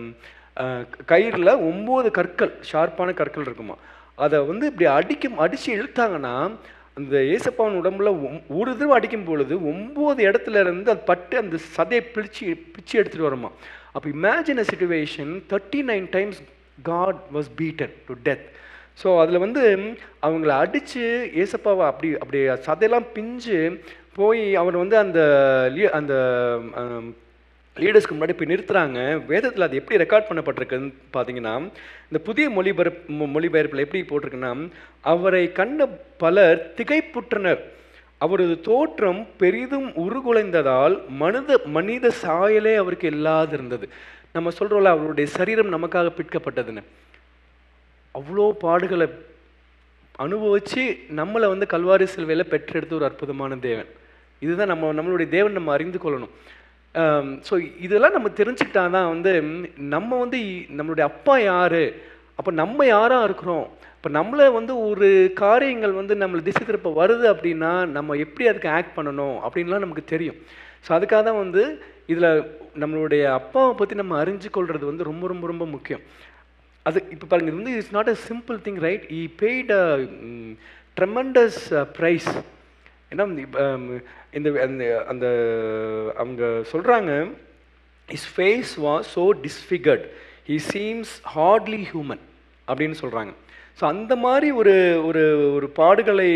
கயிறில் ஒம்பது கற்கள் ஷார்ப்பான கற்கள் இருக்குமா அதை வந்து இப்படி அடிக்கும் அடித்து இழுத்தாங்கன்னா அந்த ஏசப்பாவன் உடம்புல ஒரு தடவை அடிக்கும் பொழுது ஒம்பது இடத்துல இருந்து அது பட்டு அந்த சதையை பிடிச்சி பிச்சு எடுத்துகிட்டு வருமா அப்போ imagine a situation thirty nine times God was beaten to death so அதில் வந்து அவங்கள அடித்து ஏசப்பாவை அப்படி அப்படி சதையெல்லாம் பிஞ்சு போய் அவர் வந்து அந்த லீ- அந்த ஆம், லீடர்ஸ்க்கு முன்னாடி போய் நிறுத்துறாங்க வேதத்தில் அது எப்படி ரெக்கார்ட் பண்ணப்பட்டிருக்குன்னு பார்த்தீங்கன்னா இந்த புதிய மொழிபெயர்ப்பு மொ- மொழிபெயர்ப்பில் எப்படி போட்டிருக்குன்னா அவரை கண்ட பலர் திகைப்புற்றனர் அவரது தோற்றம் பெரிதும் உருகுலைந்ததால் மனித மனித சாயலே அவருக்கு இல்லாதிருந்தது நம்ம சொல்கிறோம்ல அவருடைய சரீரம் நமக்காக பிற்கப்பட்டதுன்னு அவ்வளோ பாடுகளை அனுபவிச்சு நம்மளை வந்து கல்வாரி சிலுவையில் பெற்றெடுத்த ஒரு அற்புதமான தேவன் இதுதான் நம்ம நம்மளுடைய தேவன் நம்ம அறிந்து கொள்ளணும் ஸோ இதெல்லாம் நம்ம தெரிஞ்சுக்கிட்டா தான் வந்து ம், நம்ம வந்து இ- நம்மளுடைய அப்பா யாரு அப்போ நம்ம யாராக இருக்கிறோம் இப்போ நம்மளை வந்து ஒரு காரியங்கள் வந்து நம்மளை திசை திருப்ப வருது அப்படின்னா நம்ம எப்படி அதுக்கு ஆக்ட் பண்ணணும் அப்படின்லாம் நமக்கு தெரியும் ஸோ அதுக்காக தான் வந்து இதில் நம்மளுடைய அப்பாவை பற்றி நம்ம அறிஞ்சு கொள்வது வந்து ரொம்ப ரொம்ப ரொம்ப முக்கியம் அது இப்போ பாருங்க இது வந்து it's not a simple thing right he paid a tremendous price ஏன்னா இப்ப, um, இந்த அந்த அந்த அவங்க சொல்கிறாங்க his face was so disfigured he seems hardly human அப்படின்னு சொல்கிறாங்க ஸோ அந்த மாதிரி ஒரு ஒரு ஒரு பாடுகளை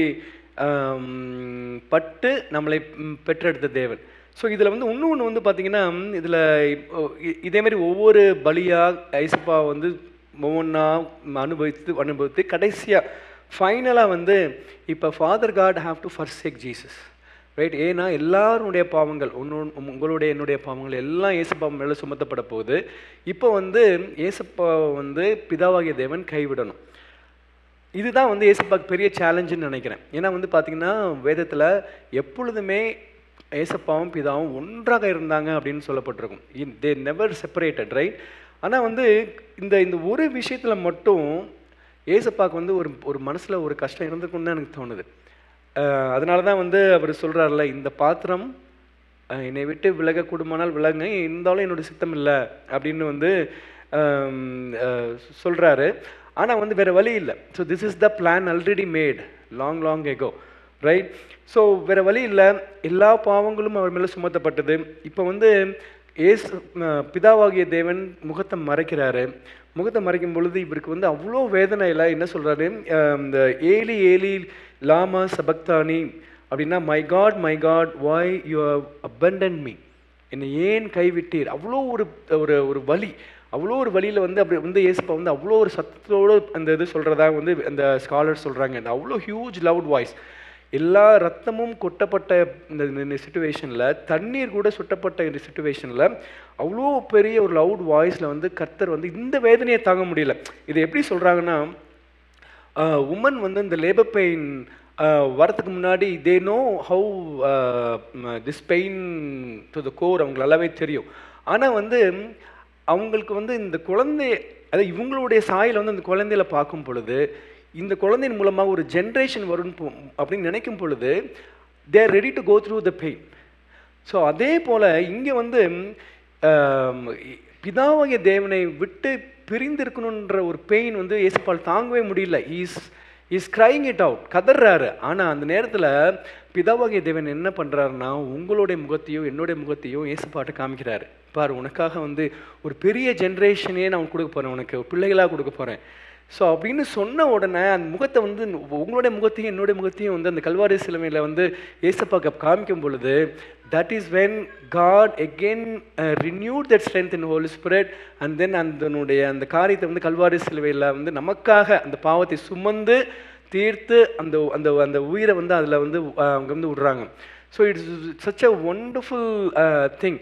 ஆம், பட்டு நம்மளை ம், பெற்றெடுத்த தேவன் ஸோ இதில் வந்து இன்னொன்று வந்து பார்த்தீங்கன்னா இதில் இதே மாதிரி ஒவ்வொரு பலியாக ஐசப்பா வந்து ஒவ்வொன்றா அனுபவித்து அனுபவித்து கடைசியாக ஃபைனலாக வந்து இப்போ father God have to forsake Jesus right ஏன்னா எல்லாருடைய பாவங்கள் உன்னோ- உங்களுடைய என்னுடைய பாவங்கள் எல்லாம் ஏசப்பா மேலே சுமத்தப்பட போகுது இப்போ வந்து ஏசப்பா வந்து பிதாவாகிய தேவன் கைவிடணும் இதுதான் வந்து ஏசப்பாக்கு பெரிய சேலஞ்சுன்னு நினைக்கிறேன் ஏன்னா வந்து பார்த்தீங்கன்னா வேதத்தில் எப்பொழுதுமே ஏசப்பாவும் பிதாவும் ஒன்றாக இருந்தாங்க அப்படின்னு சொல்லப்பட்டிருக்கும் தே நெவர் செப்பரேட்டட் ரைட் ஆனால் வந்து இந்த இந்த ஒரு விஷயத்தில் மட்டும் ஏசப்பாக்கு வந்து ஒரு ஒரு மனசில் ஒரு கஷ்டம் இருந்திருக்கும்னு தான் எனக்கு தோணுது அஹ் அதனால தான் வந்து அவர் சொல்கிறார்ல இந்த பாத்திரம் அஹ் என்னை விட்டு விலக கூடுமானால் விலகுங்க இருந்தாலும் என்னோட சித்தம் இல்லை அப்படின்னு வந்து சொல்கிறாரு ஆனால் வந்து வேறு வழி இல்லை so this is the plan already made long long ago right ஸோ வேறு வழி இல்லை எல்லா பாவங்களும் அவர் மேலே சுமத்தப்பட்டது இப்போ வந்து ஏசு அஹ் பிதாவாகிய தேவன் முகத்தை மறைக்கிறாரு முகத்தை மறைக்கும் பொழுது இவருக்கு வந்து அவ்வளோ வேதனையில் என்ன சொல்கிறாரு இந்த ஏலி ஏலி லாமா சபக்தானி அப்படின்னா my God my God why you abandoned me என்னை ஏன் கைவிட்டீர் அவ்வளோ ஒரு ஒரு ஒரு வலி அவ்வளோ ஒரு வழியில் வந்து அப்படி வந்து ஏசப்பா வந்து அவ்வளோ ஒரு சத்தத்தோடு அந்த இது சொல்கிறதா வந்து அந்த ஸ்காலர் சொல்கிறாங்க இந்த அவ்வளோ ஹியூஜ் லவுட் வாய்ஸ் எல்லா ரத்தமும் கொட்டப்பட்ட இந்த சுச்சுவேஷனில் தண்ணீர் கூட சுட்டப்பட்ட இந்த சுச்சுவேஷனில் அவ்வளோ பெரிய ஒரு லவுட் வாய்ஸில் வந்து கர்த்தர் வந்து இந்த வேதனையை தாங்க முடியல இது எப்படி சொல்கிறாங்கன்னா உமன் வந்து இந்த லேபர் பெயின் வரதுக்கு முன்னாடி they know how this pain to the core அவங்களுக்கு நல்லாவே தெரியும் ஆனால் வந்து அவங்களுக்கு வந்து இந்த குழந்தை அதாவது இவங்களுடைய சாயல் வந்து அந்த குழந்தையில பார்க்கும் பொழுது இந்த குழந்தையின் மூலமாக ஒரு ஜென்ரேஷன் வரும் போ- அப்படின்னு நினைக்கும் பொழுது they're ready to go through the pain so அதே போல் இங்கே வந்து ஆம், இ- பிதாவாகிய தேவனை விட்டு பிரிந்திருக்கணுன்ற ஒரு பெயின் வந்து இயேசுப்பால் தாங்கவே முடியல is is crying it out கதறாரு ஆனால் அந்த நேரத்தில் பிதாவாகிய தேவன் என்ன பண்ணுறாருன்னா உங்களுடைய முகத்தையும் என்னுடைய முகத்தையும் இயேசுப்பாட்டு காமிக்கிறாரு பாரு உனக்காக வந்து ஒரு பெரிய ஜென்ரேஷனே நான் கொடுக்க போகிறேன் உனக்கு பிள்ளைகளாக கொடுக்க போகிறேன் ஸோ அப்படின்னு சொன்ன உடனே அந்த முகத்தை வந்து உங்களுடைய முகத்தையும் என்னுடைய முகத்தையும் வந்து அந்த கல்வாரி சிலுவையில் வந்து ஏசப்பாக்க காமிக்கும் பொழுது that is when God again renewed that strength in Holy Spirit and then அதனுடைய அந்த காரியத்தை வந்து கல்வாரி சிலுவையில் வந்து நமக்காக அந்த பாவத்தை சுமந்து தீர்த்து அந்த அந்த அந்த உயிரை வந்து அதில் வந்து அஹ், அவங்க வந்து விடுறாங்க so it's such a wonderful thing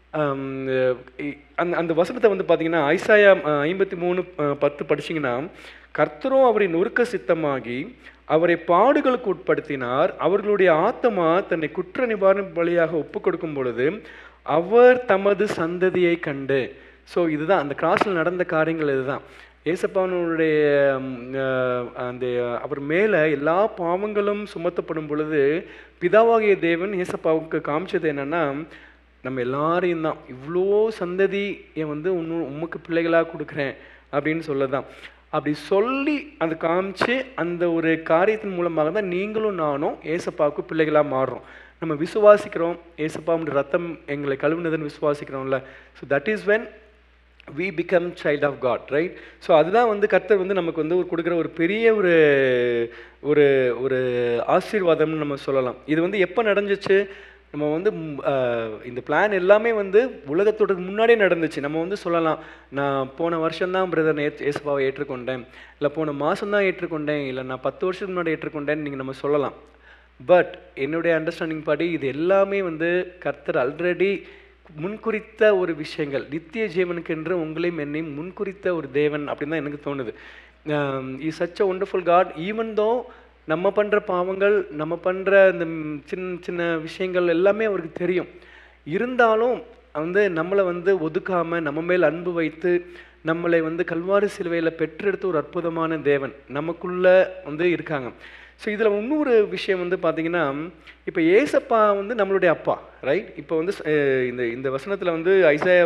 அந்த அந்த வசனத்தை வந்து பார்த்தீங்கன்னா ஐசாயா ஐம்பத்தி மூணு பத்து படிச்சீங்கன்னா கர்த்தரும் அவரை நொறுக்க சித்தமாகி அவரை பாடுகளுக்கு உட்படுத்தினார் அவர்களுடைய ஆத்மா தன்னை குற்ற நிவாரண பலியாக ஒப்பு கொடுக்கும் பொழுது அவர் தமது சந்ததியை கண்டு ஸோ இதுதான் அந்த கிராஸில் நடந்த காரியங்கள் இதுதான் ஏசப்பானுடைய ம், அஹ், அந்த அவர் மேலே எல்லா பாவங்களும் சுமத்தப்படும் பொழுது பிதாவாகிய தேவன் ஏசப்பாவுக்கு காமிச்சது என்னன்னா நம்ம எல்லாரையும் தான் இவ்வளோ சந்ததி என் வந்து இன்னும் உமக்கு பிள்ளைகளாக கொடுக்குறேன் அப்படின்னு சொல்லதான் அப்படி சொல்லி அது காமிச்சு அந்த ஒரு காரியத்தின் மூலமாக தான் நீங்களும் நானும் ஏசப்பாவுக்கு பிள்ளைகளாக மாறுறோம் நம்ம விசுவாசிக்கிறோம் ஏசப்பாவுடைய ரத்தம் எங்களை கழுவுனதுன்னு விசுவாசிக்கிறோம்ல so that is when we become child of God right so அதுதான் வந்து கர்த்தர் வந்து நமக்கு வந்து ஒரு கொடுக்குற ஒரு பெரிய ஒரு ஒரு ஒரு ஆசீர்வாதம்னு நம்ம சொல்லலாம் இது வந்து எப்போ நடந்துச்சு நம்ம வந்து ம், ஆஹ், இந்த பிளான் எல்லாமே வந்து உலகத்தோட முன்னாடியே நடந்துச்சு நம்ம வந்து சொல்லலாம் நான் போன வருஷம்தான் பிரதர் ஏ ஏசப்பாவை ஏற்றுக்கொண்டேன் இல்லை போன மாதம் தான் ஏற்றுக்கொண்டேன் இல்லை நான் பத்து வருஷத்துக்கு முன்னாடி ஏற்றுக்கொண்டேன்னு நீங்கள் நம்ம சொல்லலாம் பட் என்னுடைய அண்டர்ஸ்டாண்டிங் படி இது எல்லாமே வந்து கர்த்தர் ஆல்ரெடி முன்குறித்த ஒரு விஷயங்கள் நித்திய ஜீவனுக்கென்று உங்களையும் என்னையும் முன்குறித்த ஒரு தேவன் அப்படின்னு தான் எனக்கு தோணுது is such a wonderful God even though நம்ம பண்ணுற பாவங்கள் நம்ம பண்ணுற இந்த ம், சின்ன சின்ன விஷயங்கள் எல்லாமே அவருக்கு தெரியும் இருந்தாலும் வந்து நம்மளை வந்து ஒதுக்காம நம்ம மேல் அன்பு வைத்து நம்மளை வந்து கல்வாரி சிலுவையில் பெற்றெடுத்த ஒரு அற்புதமான தேவன் நமக்குள்ள வந்து இருக்காங்க ஸோ இதில் இன்னொரு விஷயம் வந்து பார்த்தீங்கன்னா இப்போ ஏசப்பா வந்து நம்மளுடைய அப்பா ரைட் இப்போ வந்து அஹ், இந்த இந்த வசனத்தில் வந்து ஐசா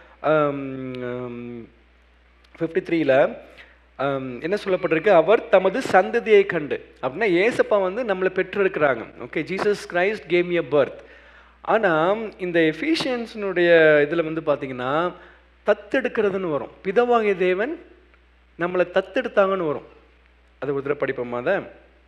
ஃபிஃப்டி த்ரீல என்ன சொல்லப்பட்டிருக்கு அவர் தமது சந்ததியை கண்டு அப்படின்னா ஏசப்பா வந்து நம்மளை பெற்றெடுக்கிறாங்க okay Jesus Christ came a birth ஆனால் இந்த எஃபிஷியன்ஸினுடைய இதில் வந்து பார்த்தீங்கன்னா தத்தெடுக்கிறதுன்னு வரும் பிதவாகிய தேவன் நம்மளை தத்தெடுத்தாங்கன்னு வரும் அது ஒரு தடவை படிப்போமா அதை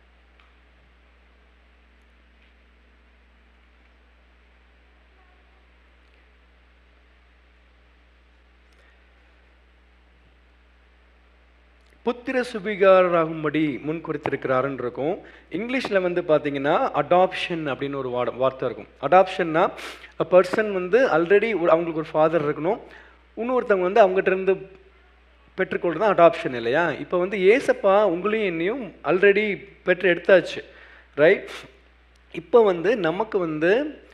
புத்திர சுபிகாரராகும்படி முன் குறித்திருக்கிறாருன்னு இருக்கும் இங்கிலீஷில் வந்து பார்த்தீங்கன்னா அடாப்ஷன் அப்படின்னு ஒரு வாட வார்த்தை இருக்கும் அடாப்ஷன்னா அ பர்சன் வந்து ஆல்ரெடி அவங்களுக்கு ஒரு ஃபாதர் இருக்கணும் இன்னொருத்தவங்க வந்து அவங்ககிட்ட இருந்து பெற்றுக்கொள்றது தான் அடாப்ஷன் இல்லையா இப்போ வந்து ஏசப்பா உங்களையும் என்னையும் ஆல்ரெடி பெற்று எடுத்தாச்சு ரைட் இப்போ வந்து நமக்கு வந்து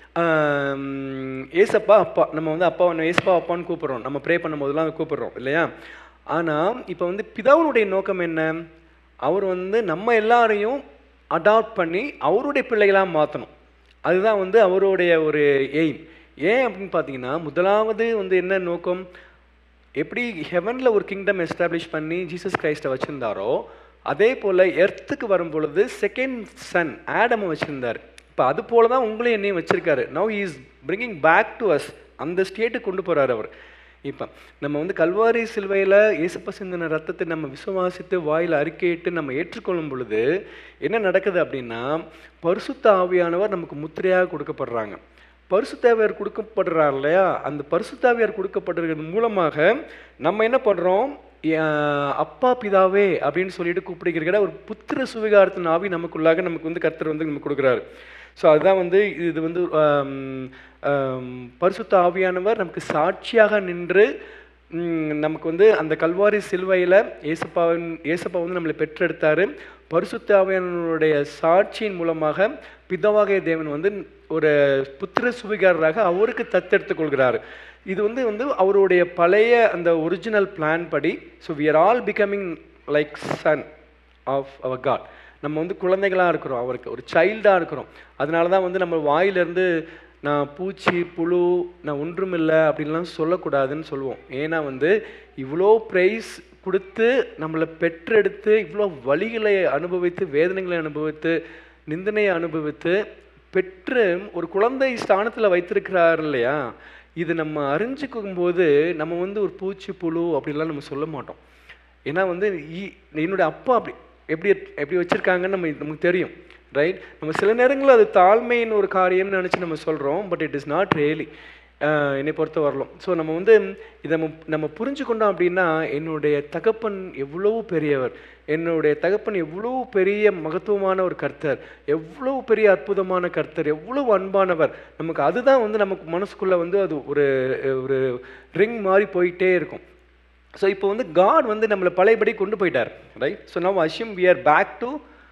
ஆம், ஏசப்பா அப்பா நம்ம வந்து அப்பா ஏசப்பா அப்பான்னு கூப்பிடுறோம் நம்ம ப்ரே பண்ணும்போதெல்லாம் அதை கூப்பிடுறோம் இல்லையா ஆனால் இப்போ வந்து பிதாவினுடைய நோக்கம் என்ன அவர் வந்து நம்ம எல்லாரையும் அடாப்ட் பண்ணி அவருடைய பிள்ளைகளாக மாற்றணும் அதுதான் வந்து அவருடைய ஒரு எய்ம் ஏன் அப்படின்னு பார்த்தீங்கன்னா முதலாவது வந்து என்ன நோக்கம் எப்படி ஹெவனில் ஒரு கிங்டம் எஸ்டாப்ளிஷ் பண்ணி ஜீசஸ் கிரைஸ்ட்டை வச்சுருந்தாரோ அதே போல் எர்த்துக்கு வரும் பொழுது செகண்ட் சன் ஆடமை வச்சுருந்தார் இப்போ அது போல தான் உங்களையும் என்னையும் வச்சுருக்காரு now is bringing back to us அந்த ஸ்டேட்டுக்கு கொண்டு போகிறார் அவர் இப்போ நம்ம வந்து கல்வாரி சிலுவையில் இயேசுப்ப சிந்தின ரத்தத்தை நம்ம விசுவாசித்து வாயில் அறிக்கையிட்டு நம்ம ஏற்றுக்கொள்ளும் பொழுது என்ன நடக்குது அப்படின்னா பரிசுத்த ஆவியானவர் நமக்கு முத்திரையாக கொடுக்கப்படுறாங்க பரிசுத்தாவியார் கொடுக்கப்படுறார் இல்லையா அந்த பரிசுத்தாவியார் கொடுக்கப்படுறது மூலமாக நம்ம என்ன பண்ணுறோம் அப்பா பிதாவே அப்படின்னு சொல்லிட்டு கூப்பிடுகிற ஒரு புத்திர சுவிகாரத்தின் ஆவி நமக்குள்ளாக நமக்கு வந்து கர்த்தர் வந்து நமக்கு கொடுக்குறாரு ஸோ அதுதான் வந்து இது வந்து ஆம், ஆம், பரிசுத்த ஆவியானவர் நமக்கு சாட்சியாக நின்று ம், நமக்கு வந்து அந்த கல்வாரி சிலுவையில் ஏசப்பாவின் ஏசப்பா வந்து நம்மளை பெற்றெடுத்தாரு பரிசுத்த ஆவியானவருடைய சாட்சியின் மூலமாக பிதாவாகிய தேவன் வந்து ஒரு புத்திர சுவிகாரராக அவருக்கு தத்தெடுத்துக் கொள்கிறார் இது வந்து வந்து அவருடைய பழைய அந்த ஒரிஜினல் பிளான் படி so we are all becoming like son of அவர் காட் நம்ம வந்து குழந்தைகளாக இருக்கிறோம் அவருக்கு ஒரு சைல்டாக இருக்கிறோம் அதனால தான் வந்து நம்ம வாயிலிருந்து நான் பூச்சி புழு நான் ஒன்றுமில்லை அப்படின்லாம் சொல்லக்கூடாதுன்னு சொல்லுவோம் ஏன்னா வந்து இவ்வளோ ப்ரைஸ் கொடுத்து நம்மளை பெற்றெடுத்து இவ்வளோ வழிகளை அனுபவித்து வேதனைகளை அனுபவித்து நிந்தனையை அனுபவித்து பெற்று ஒரு குழந்தை ஸ்தானத்தில் வைத்திருக்கிறார் இல்லையா இது நம்ம அறிஞ்சுக்கும் போது நம்ம வந்து ஒரு பூச்சி புழு அப்படிலாம் நம்ம சொல்ல மாட்டோம் ஏன்னா வந்து ஈ- என்னுடைய அப்பா அப்படி எப்படி எப்படி வச்சுருக்காங்கன்னு நம்ம நமக்கு தெரியும் ரைட் நம்ம சில நேரங்களில் அது தாழ்மையின் ஒரு காரியம்னு நினச்சி நம்ம சொல்கிறோம் but it is not really என்னை பொறுத்த வரலாம் ஸோ நம்ம வந்து இதை நம்ம நம்ம புரிஞ்சுக்கொண்டோம் அப்படின்னா என்னுடைய தகப்பன் எவ்வளோ பெரியவர் என்னுடைய தகப்பன் எவ்வளோ பெரிய மகத்துவமான ஒரு கர்த்தர் எவ்வளோ பெரிய அற்புதமான கர்த்தர் எவ்வளோ அன்பானவர் நமக்கு அதுதான் வந்து நமக்கு மனசுக்குள்ளே வந்து அது ஒரு ஒரு ரிங் மாதிரி போயிட்டே இருக்கும் ஸோ இப்போ வந்து காட் வந்து நம்மளை பழையபடி கொண்டு போயிட்டார் right so now assume we are back to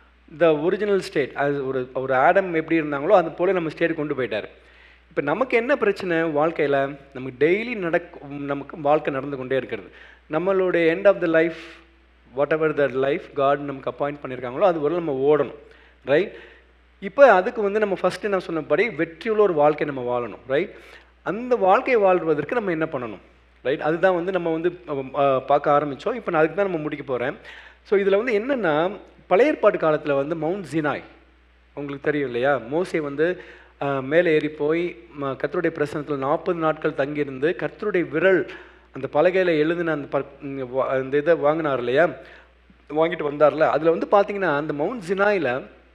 the original state அது ஒரு ஒரு ஆடம் எப்படி இருந்தாங்களோ அது போல் நம்ம ஸ்டேட் கொண்டு போயிட்டார் இப்போ நமக்கு என்ன பிரச்சனை வாழ்க்கையில் நமக்கு டெய்லி நடக் நமக்கு வாழ்க்கை நடந்து கொண்டே இருக்கிறது நம்மளுடைய end of the life whatever the life God நமக்கு அப்பாயிண்ட் பண்ணியிருக்காங்களோ அது வரை நம்ம ஓடணும் ரைட் இப்போ அதுக்கு வந்து நம்ம ஃபஸ்ட்டு நான் சொன்னபடி வெற்றியுள்ள ஒரு வாழ்க்கை நம்ம வாழணும் ரைட் அந்த வாழ்க்கையை வாழ்வதற்கு நம்ம என்ன பண்ணணும் ரைட் அதுதான் வந்து நம்ம வந்து அஹ், பார்க்க ஆரம்பித்தோம் இப்போ நான் அதுக்கு தான் நம்ம முடிக்க போகிறேன் ஸோ இதில் வந்து என்னென்னா பழைய ஏற்பாடு காலத்தில் வந்து மவுண்ட் ஜினாய் உங்களுக்கு தெரியும் இல்லையா மோசே வந்து அஹ், மேலே ஏறி போய் ம- கர்த்தருடைய பிரசனத்தில் நாற்பது நாட்கள் தங்கியிருந்து கர்த்தருடைய விரல் அந்த பலகையில் எழுதின அந்த ப- ம், வா- அந்த இதை வாங்கினார் இல்லையா வாங்கிட்டு வந்தார்ல அதில் வந்து பார்த்தீங்கன்னா அந்த மவுண்ட் ஜினாயில்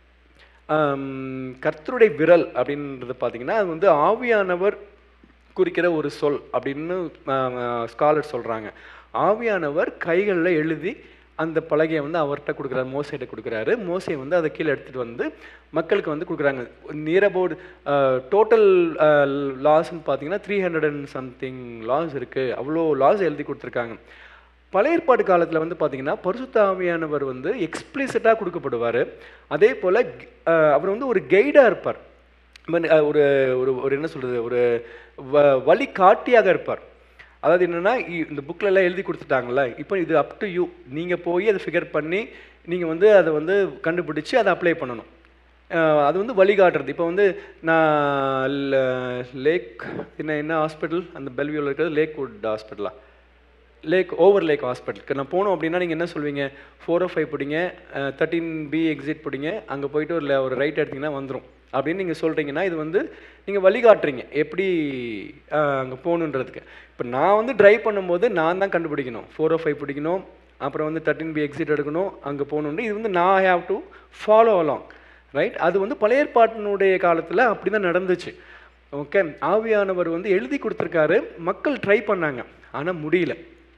கர்த்தருடைய விரல் அப்படின்றது பார்த்தீங்கன்னா அது வந்து ஆவியானவர் குறிக்கிற ஒரு சொல் அப்படின்னு ஸ்காலர் சொல்கிறாங்க ஆவியானவர் கைகளில் எழுதி அந்த பலகையை வந்து அவர்கிட்ட கொடுக்குறாரு மோசைகிட்ட கொடுக்குறாரு மோசை வந்து அதை கீழே எடுத்துகிட்டு வந்து மக்களுக்கு வந்து கொடுக்குறாங்க நியர் அபவுட் டோட்டல் லாஸ்ன்னு பார்த்தீங்கன்னா three hundred and something loss இருக்குது அவ்வளோ லாஸ் எழுதி கொடுத்துருக்காங்க பழைய ஏற்பாடு காலத்தில் வந்து பார்த்தீங்கன்னா பரிசுத்த ஆவியானவர் வந்து எக்ஸ்பிளிசிட்டாக கொடுக்கப்படுவார் அதே போல் அவர் வந்து ஒரு கைடாக இருப்பார் இப்ப, அஹ், ஒரு ஒரு ஒரு என்ன சொல்கிறது ஒரு வ வழிகாட்டியாக இருப்பார் அதாவது என்னென்னா இந்த புக்கில் எல்லாம் எழுதி கொடுத்துட்டாங்கல்ல இப்போ இது அப் டு யூ நீங்கள் போய் அதை ஃபிகர் பண்ணி நீங்கள் வந்து அதை வந்து கண்டுபிடிச்சி அதை அப்ளை பண்ணணும் அஹ், அது வந்து வழிகாட்டுறது இப்போ வந்து நான் லேக் என்ன என்ன ஹாஸ்பிட்டல் அந்த பெல்வியூவில் இருக்கிறது லேக்வுட் ஹாஸ்பிட்டலா லேக் ஓவர் லேக் ஹாஸ்பிட்டலுக்கு நான் போனோம் அப்படின்னா நீங்கள் என்ன சொல்வீங்க ஃபோர் ஓ ஃபைவ் பிடிங்க தேர்ட்டீன் பி எக்ஸிட் பிடிங்க அங்கே போயிட்டு ஒரு le- ஒரு ரைட் எடுத்தீங்கன்னா வந்துடும் அப்படின்னு நீங்கள் சொல்கிறீங்கன்னா இது வந்து நீங்கள் வழிகாட்டுறீங்க எப்படி அங்கே போகணுன்றதுக்கு இப்போ நான் வந்து டிரைவ் பண்ணும்போது நான் தான் கண்டுபிடிக்கணும் ஃபோர் ஓ ஃபைவ் பிடிக்கணும் அப்புறம் வந்து தேர்ட்டின் பி எக்ஸிட் எடுக்கணும் அங்கே போகணுன்னு இது வந்து நான் have to follow along right அது வந்து பழைய ஏற்பாட்டினுடைய காலத்தில் அப்படி தான் நடந்துச்சு ஓகே ஆவியானவர் வந்து எழுதி கொடுத்துருக்காரு மக்கள் ட்ரை பண்ணாங்க ஆனால் முடியல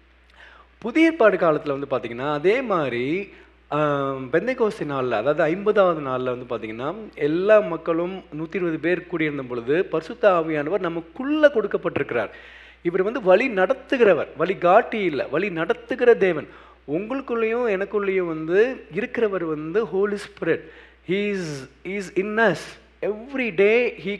புதிய ஏற்பாடு காலத்தில் வந்து பார்த்தீங்கன்னா அதே மாதிரி பெந்தைகோஸ்தி நாளில் அதாவது ஐம்பதாவது நாளில் வந்து பார்த்தீங்கன்னா எல்லா மக்களும் நூற்றி இருபது பேர் கூடியிருந்த பொழுது பரிசுத்த ஆவியானவர் நமக்குள்ளே கொடுக்கப்பட்டிருக்கிறார் இவர் வந்து வழி நடத்துகிறவர் வழி காட்டி இல்லை வழி நடத்துகிற தேவன் உங்களுக்குள்ளேயும் எனக்குள்ளேயும் வந்து இருக்கிறவர் வந்து Holy Spirit he's is in us every day he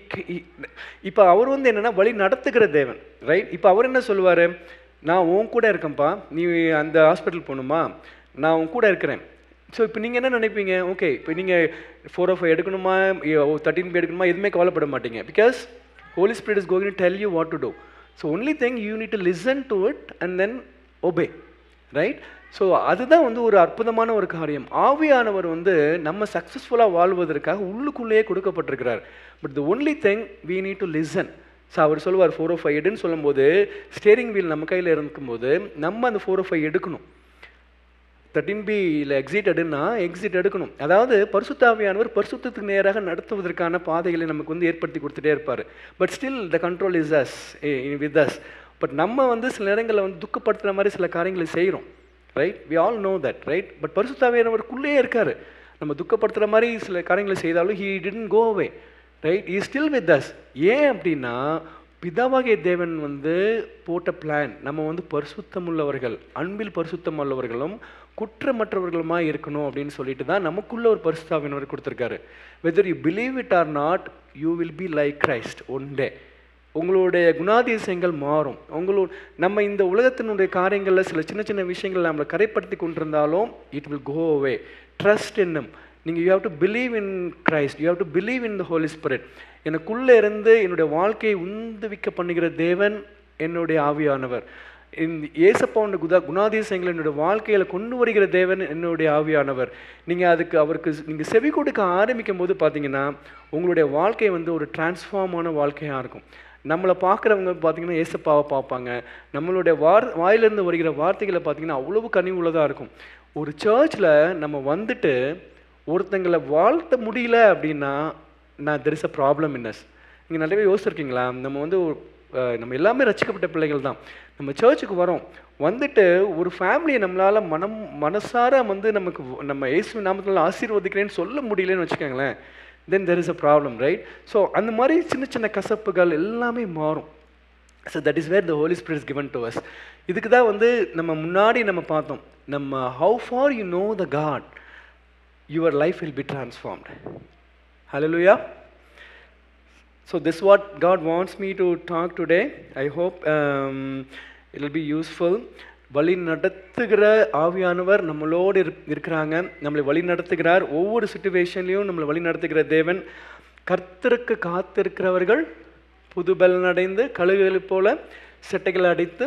இப்போ அவர் வந்து என்னன்னா வழி நடத்துகிற தேவன் ரைட் இப்போ அவர் என்ன சொல்லுவார் நான் உன் கூட இருக்கேன்ப்பா நீ அந்த ஹாஸ்பிட்டல் போகணுமா நான் உன் கூட இருக்கிறேன் ஸோ இப்போ நீங்கள் என்ன நினைப்பீங்க ஓகே இப்போ நீங்கள் ஃபோர் ஓ ஃபைவ் எடுக்கணுமா தேர்ட்டின் பி எடுக்கணுமா எதுவுமே கவலைப்பட மாட்டீங்க because Holy Spirit is going tell you what to do so only thing you need to listen to it and then obey right so அதுதான் வந்து ஒரு அற்புதமான ஒரு காரியம் ஆவியானவர் வந்து நம்ம சக்ஸஸ்ஃபுல்லாக வாழ்வதற்காக உள்ளுக்குள்ளேயே கொடுக்கப்பட்டிருக்கிறார் but the only thing we need to listen so அவர் சொல்லுவார் ஃபோர் ஓ ஃபைவ் எடுன்னு சொல்லும்போது ஸ்டேரிங் வீல் நம்ம கையில் இருக்கும்போது நம்ம அந்த ஃபோர் ஓ ஃபைவ் எடுக்கணும் தேர்ட்டின் பியில் எக்ஸிட் எடுன்னா எக்ஸிட் எடுக்கணும் அதாவது பரிசுத்தாவியானவர் பரிசுத்தத்துக்கு நேராக நடத்துவதற்கான பாதைகளை நமக்கு வந்து ஏற்படுத்தி கொடுத்துட்டே இருப்பார் but still the control is us with us but நம்ம வந்து சில நேரங்களில் வந்து துக்கப்படுத்துகிற மாதிரி சில காரியங்களை செய்கிறோம் right we all know that right but பரிசுத்தாவியானவருக்குள்ளேயே இருக்கார் நம்ம துக்கப்படுத்துகிற மாதிரி சில காரியங்களை செய்தாலும் he didn't go away right is still with us ஏன் அப்படின்னா பிதாவாகிய தேவன் வந்து போட்ட பிளான் நம்ம வந்து பரிசுத்தம் உள்ளவர்கள் அன்பில் பரிசுத்தம் உள்ளவர்களும் குற்றமற்றவர்களுமாய் இருக்கணும் அப்படின்னு சொல்லிட்டு தான் நமக்குள்ள ஒரு பரிசுத்தாவினவர் கொடுத்துருக்காரு whether you believe it or not you will be like Christ one day உங்களுடைய குணாதிசயங்கள் மாறும் உங்களோட நம்ம இந்த உலகத்தினுடைய காரியங்களில் சில சின்ன சின்ன விஷயங்கள் நம்மளை கரைப்படுத்தி கொண்டிருந்தாலும் it will go away trust in him நீங்கள் you have to believe in Christ you have to believe in the Holy Spirit எனக்குள்ளே இருந்து என்னுடைய வாழ்க்கையை உந்துவிக்க பண்ணுகிற தேவன் என்னுடைய ஆவியானவர் இந்த ஏசப்பாவுடைய குதா குணாதிசயங்களை என்னுடைய வாழ்க்கையில் கொண்டு வருகிற தேவன் என்னுடைய ஆவியானவர் நீங்கள் அதுக்கு அவருக்கு நீங்கள் செவி கொடுக்க ஆரம்பிக்கும் போது பார்த்தீங்கன்னா உங்களுடைய வாழ்க்கை வந்து ஒரு டிரான்ஸ்ஃபார்மான வாழ்க்கையாக இருக்கும் நம்மளை பார்க்குறவங்க பார்த்தீங்கன்னா ஏசப்பாவை பார்ப்பாங்க நம்மளுடைய வார் வாயிலிருந்து வருகிற வார்த்தைகளை பார்த்தீங்கன்னா அவ்வளவு கனிவு உள்ளதாக இருக்கும் ஒரு சர்ச்சில் நம்ம வந்துட்டு ஒருத்தங்களை வாழ்த்த முடியல அப்படின்னா நான் there is a problem in us நீங்கள் நிறையவே யோசிச்சிருக்கீங்களா நம்ம வந்து ஒரு, அஹ், நம்ம எல்லாமே ரசிக்கப்பட்ட பிள்ளைகள் தான் நம்ம சர்ச்சுக்கு வரோம் வந்துட்டு ஒரு ஃபேமிலியை நம்மளால் மனம் மனசார வந்து நமக்கு வ- நம்ம இயேசு நாமத்தில் ஆசீர்வதிக்கிறேன்னு சொல்ல முடியலன்னு வச்சுக்கோங்களேன் then there is a problem right so அந்த மாதிரி சின்ன சின்ன கசப்புகள் எல்லாமே மாறும் so that is where the Holy Spirit given to us இதுக்கு தான் வந்து நம்ம முன்னாடி நம்ம பார்த்தோம் நம்ம how far you know the God your life will be transformed hallelujah so this is what god wants me to talk today i hope um, it will be useful வழி நடத்துகிற ஆவியானவர் நம்மளோடு இருக்- இருக்கிறாங்க நம்மளை வழி நடத்துகிறார் ஒவ்வொரு சுச்சுவேஷன்லையும் நம்மளை வழி நடத்துகிற தேவன் கர்த்தருக்கு காத்திருக்கிறவர்கள் புது பலன் அடைந்து கழுகுகளைப் போல செட்டைகளை அடித்து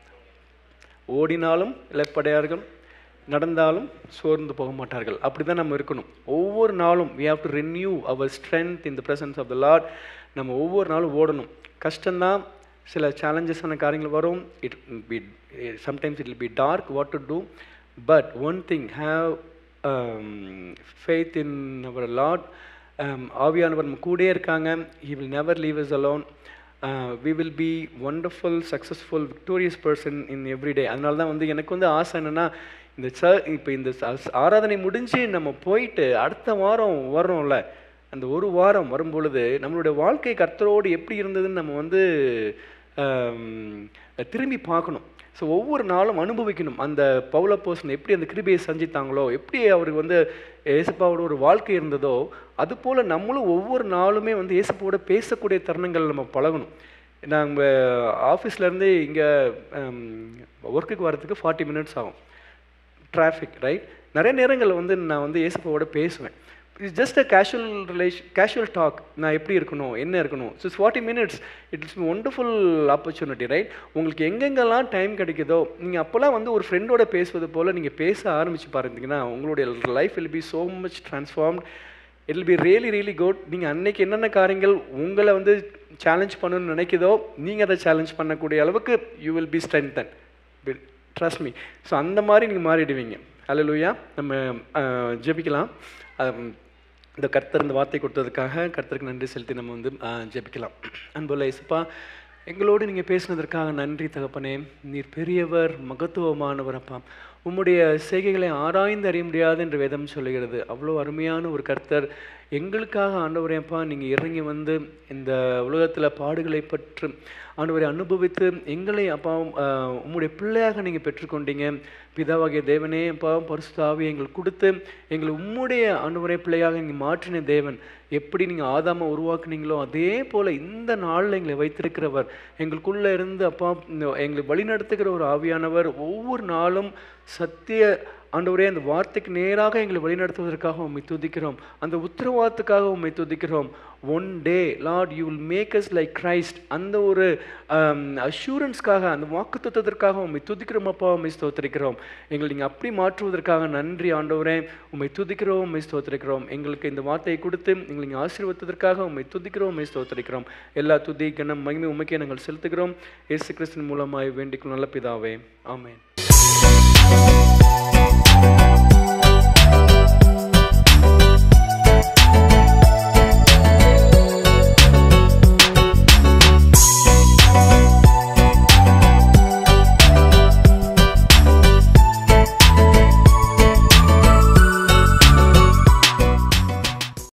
ஓடினாலும் இழப்படையார்கள் நடந்தாலும் சோர்ந்து போக மாட்டார்கள் அப்படி தான் நம்ம இருக்கணும் ஒவ்வொரு நாளும் we have to renew our strength in the presence of the lord நம்ம ஒவ்வொரு நாளும் ஓடணும் கஷ்டம்தான் சில சேலஞ்சஸான காரியங்கள் வரும் it be sometimes it will be dark what to do but one thing have faith in அவர் லாட் ஆவியானவர் நம்ம கூடயே இருக்காங்க he will never leave us alone we will be wonderful successful victorious person in everyday அதனால தான் வந்து எனக்கு வந்து ஆசை என்னென்னா இந்த ச இப்போ இந்த ச- ஆராதனை முடிஞ்சு நம்ம போயிட்டு அடுத்த வாரம் வர்றோம்ல அந்த ஒரு வாரம் வரும்பொழுது நம்மளுடைய வாழ்க்கை கர்த்தரோடு எப்படி இருந்ததுன்னு நம்ம வந்து ஆம், திரும்பி பார்க்கணும் ஸோ ஒவ்வொரு நாளும் அனுபவிக்கணும் அந்த பௌலப்போசன் எப்படி அந்த கிருபையை செஞ்சித்தாங்களோ எப்படி அவருக்கு வந்து ஏசப்பாவோட ஒரு வாழ்க்கை இருந்ததோ அதுபோல் நம்மளும் ஒவ்வொரு நாளுமே வந்து ஏசப்பாவோட பேசக்கூடிய தருணங்கள் நம்ம பழகணும் நாங்கள் ஆஃபீஸ்லேருந்து இங்கே ஒர்க்குக்கு வரதுக்கு ஃபார்ட்டி மினிட்ஸ் ஆகும் டிராஃபிக் ரைட் நிறைய நேரங்களில் வந்து நான் வந்து ஏசப்பாவோட பேசுவேன் it's just a casual relation casual talk நான் எப்படி இருக்கணும் என்ன இருக்கணும் so forty minutes it is wonderful opportunity right உங்களுக்கு எங்கெங்கெல்லாம் டைம் கிடைக்குதோ நீங்கள் அப்போல்லாம் வந்து ஒரு ஃப்ரெண்டோட பேசுவது போல் நீங்கள் பேச ஆரம்பிச்சு பாருந்தீங்கன்னா உங்களுடைய life will be so much transformed it will be really really good நீங்கள் அன்னைக்கு என்னென்ன காரியங்கள் உங்களை வந்து சேலஞ்ச் பண்ணணும்னு நினைக்குதோ நீங்கள் அதை சேலஞ்ச் பண்ணக்கூடிய அளவுக்கு you will be strengthened trust me so அந்த மாதிரி நீங்கள் மாறிடுவீங்க அல்லேலூயா நம்ம அஹ், ஜெபிக்கலாம் அஹ், இந்த கர்த்தர் இந்த வார்த்தை கொடுத்ததுக்காக கர்த்தருக்கு நன்றி செலுத்தி நம்ம வந்து அஹ், ஜெபிக்கலாம் அன்புள்ள இசப்பா எங்களோடு நீங்கள் பேசினதற்காக நன்றி தகப்பனே நீர் பெரியவர் மகத்துவமானவர் அப்பா உம்முடைய செய்கைகளை ஆராய்ந்து அறிய முடியாது என்று வேதம் சொல்லுகிறது அவ்வளோ அருமையான ஒரு கர்த்தர் எங்களுக்காக ஆண்டவரேப்பா நீங்கள் இறங்கி வந்து இந்த உலகத்தில் பாடுகளை பற்று ஆண்டவரை அனுபவித்து எங்களை அப்பா ஆஹ், உம்முடைய பிள்ளையாக நீங்கள் பெற்றுக்கொண்டீங்க பிதாவாகிய தேவனே அப்பா பரிசுத்தாவி எங்களுக்கு கொடுத்து எங்களை உம்முடைய ஆண்டவரே பிள்ளையாக நீங்கள் மாற்றின தேவன் எப்படி நீங்கள் ஆதாம உருவாக்குனீங்களோ அதே போல் இந்த நாளில் எங்களை வைத்திருக்கிறவர் எங்களுக்குள்ளே இருந்து அப்பா இந்த எங்களை வழிநடத்துகிற ஒரு ஆவியானவர் ஒவ்வொரு நாளும் சத்திய ஆண்டவரே அந்த வார்த்தைக்கு நேராக எங்களை வழிநடத்துவதற்காக உண்மை துதிக்கிறோம் அந்த உத்தரவாதத்துக்காக உண்மை துதிக்கிறோம் one day Lord you will make us like Christ அந்த ஒரு அஷூரன்ஸ்க்காக அந்த வாக்குத்தத்தத்திற்காக உண்மை துதிக்கிறோம் அப்பா உண்மை ஸ்தோத்திரிக்கிறோம் எங்களை நீங்கள் அப்படி மாற்றுவதற்காக நன்றி ஆண்டவரே உண்மை துதிக்கிறோம் உண்மை ஸ்தோத்திரிக்கிறோம் எங்களுக்கு இந்த வார்த்தையை கொடுத்து எங்களை நீங்கள் ஆசீர்வத்ததற்காக உண்மை துதிக்கிறோம் உண்மை ஸ்தோத்திரிக்கிறோம் எல்லா துதி கனம் மகிமை உண்மைக்கே நாங்கள் செலுத்துகிறோம் இயேசு கிறிஸ்தின் மூலமாய் வேண்டிக்கும் நல்ல பிதாவே ஆமென்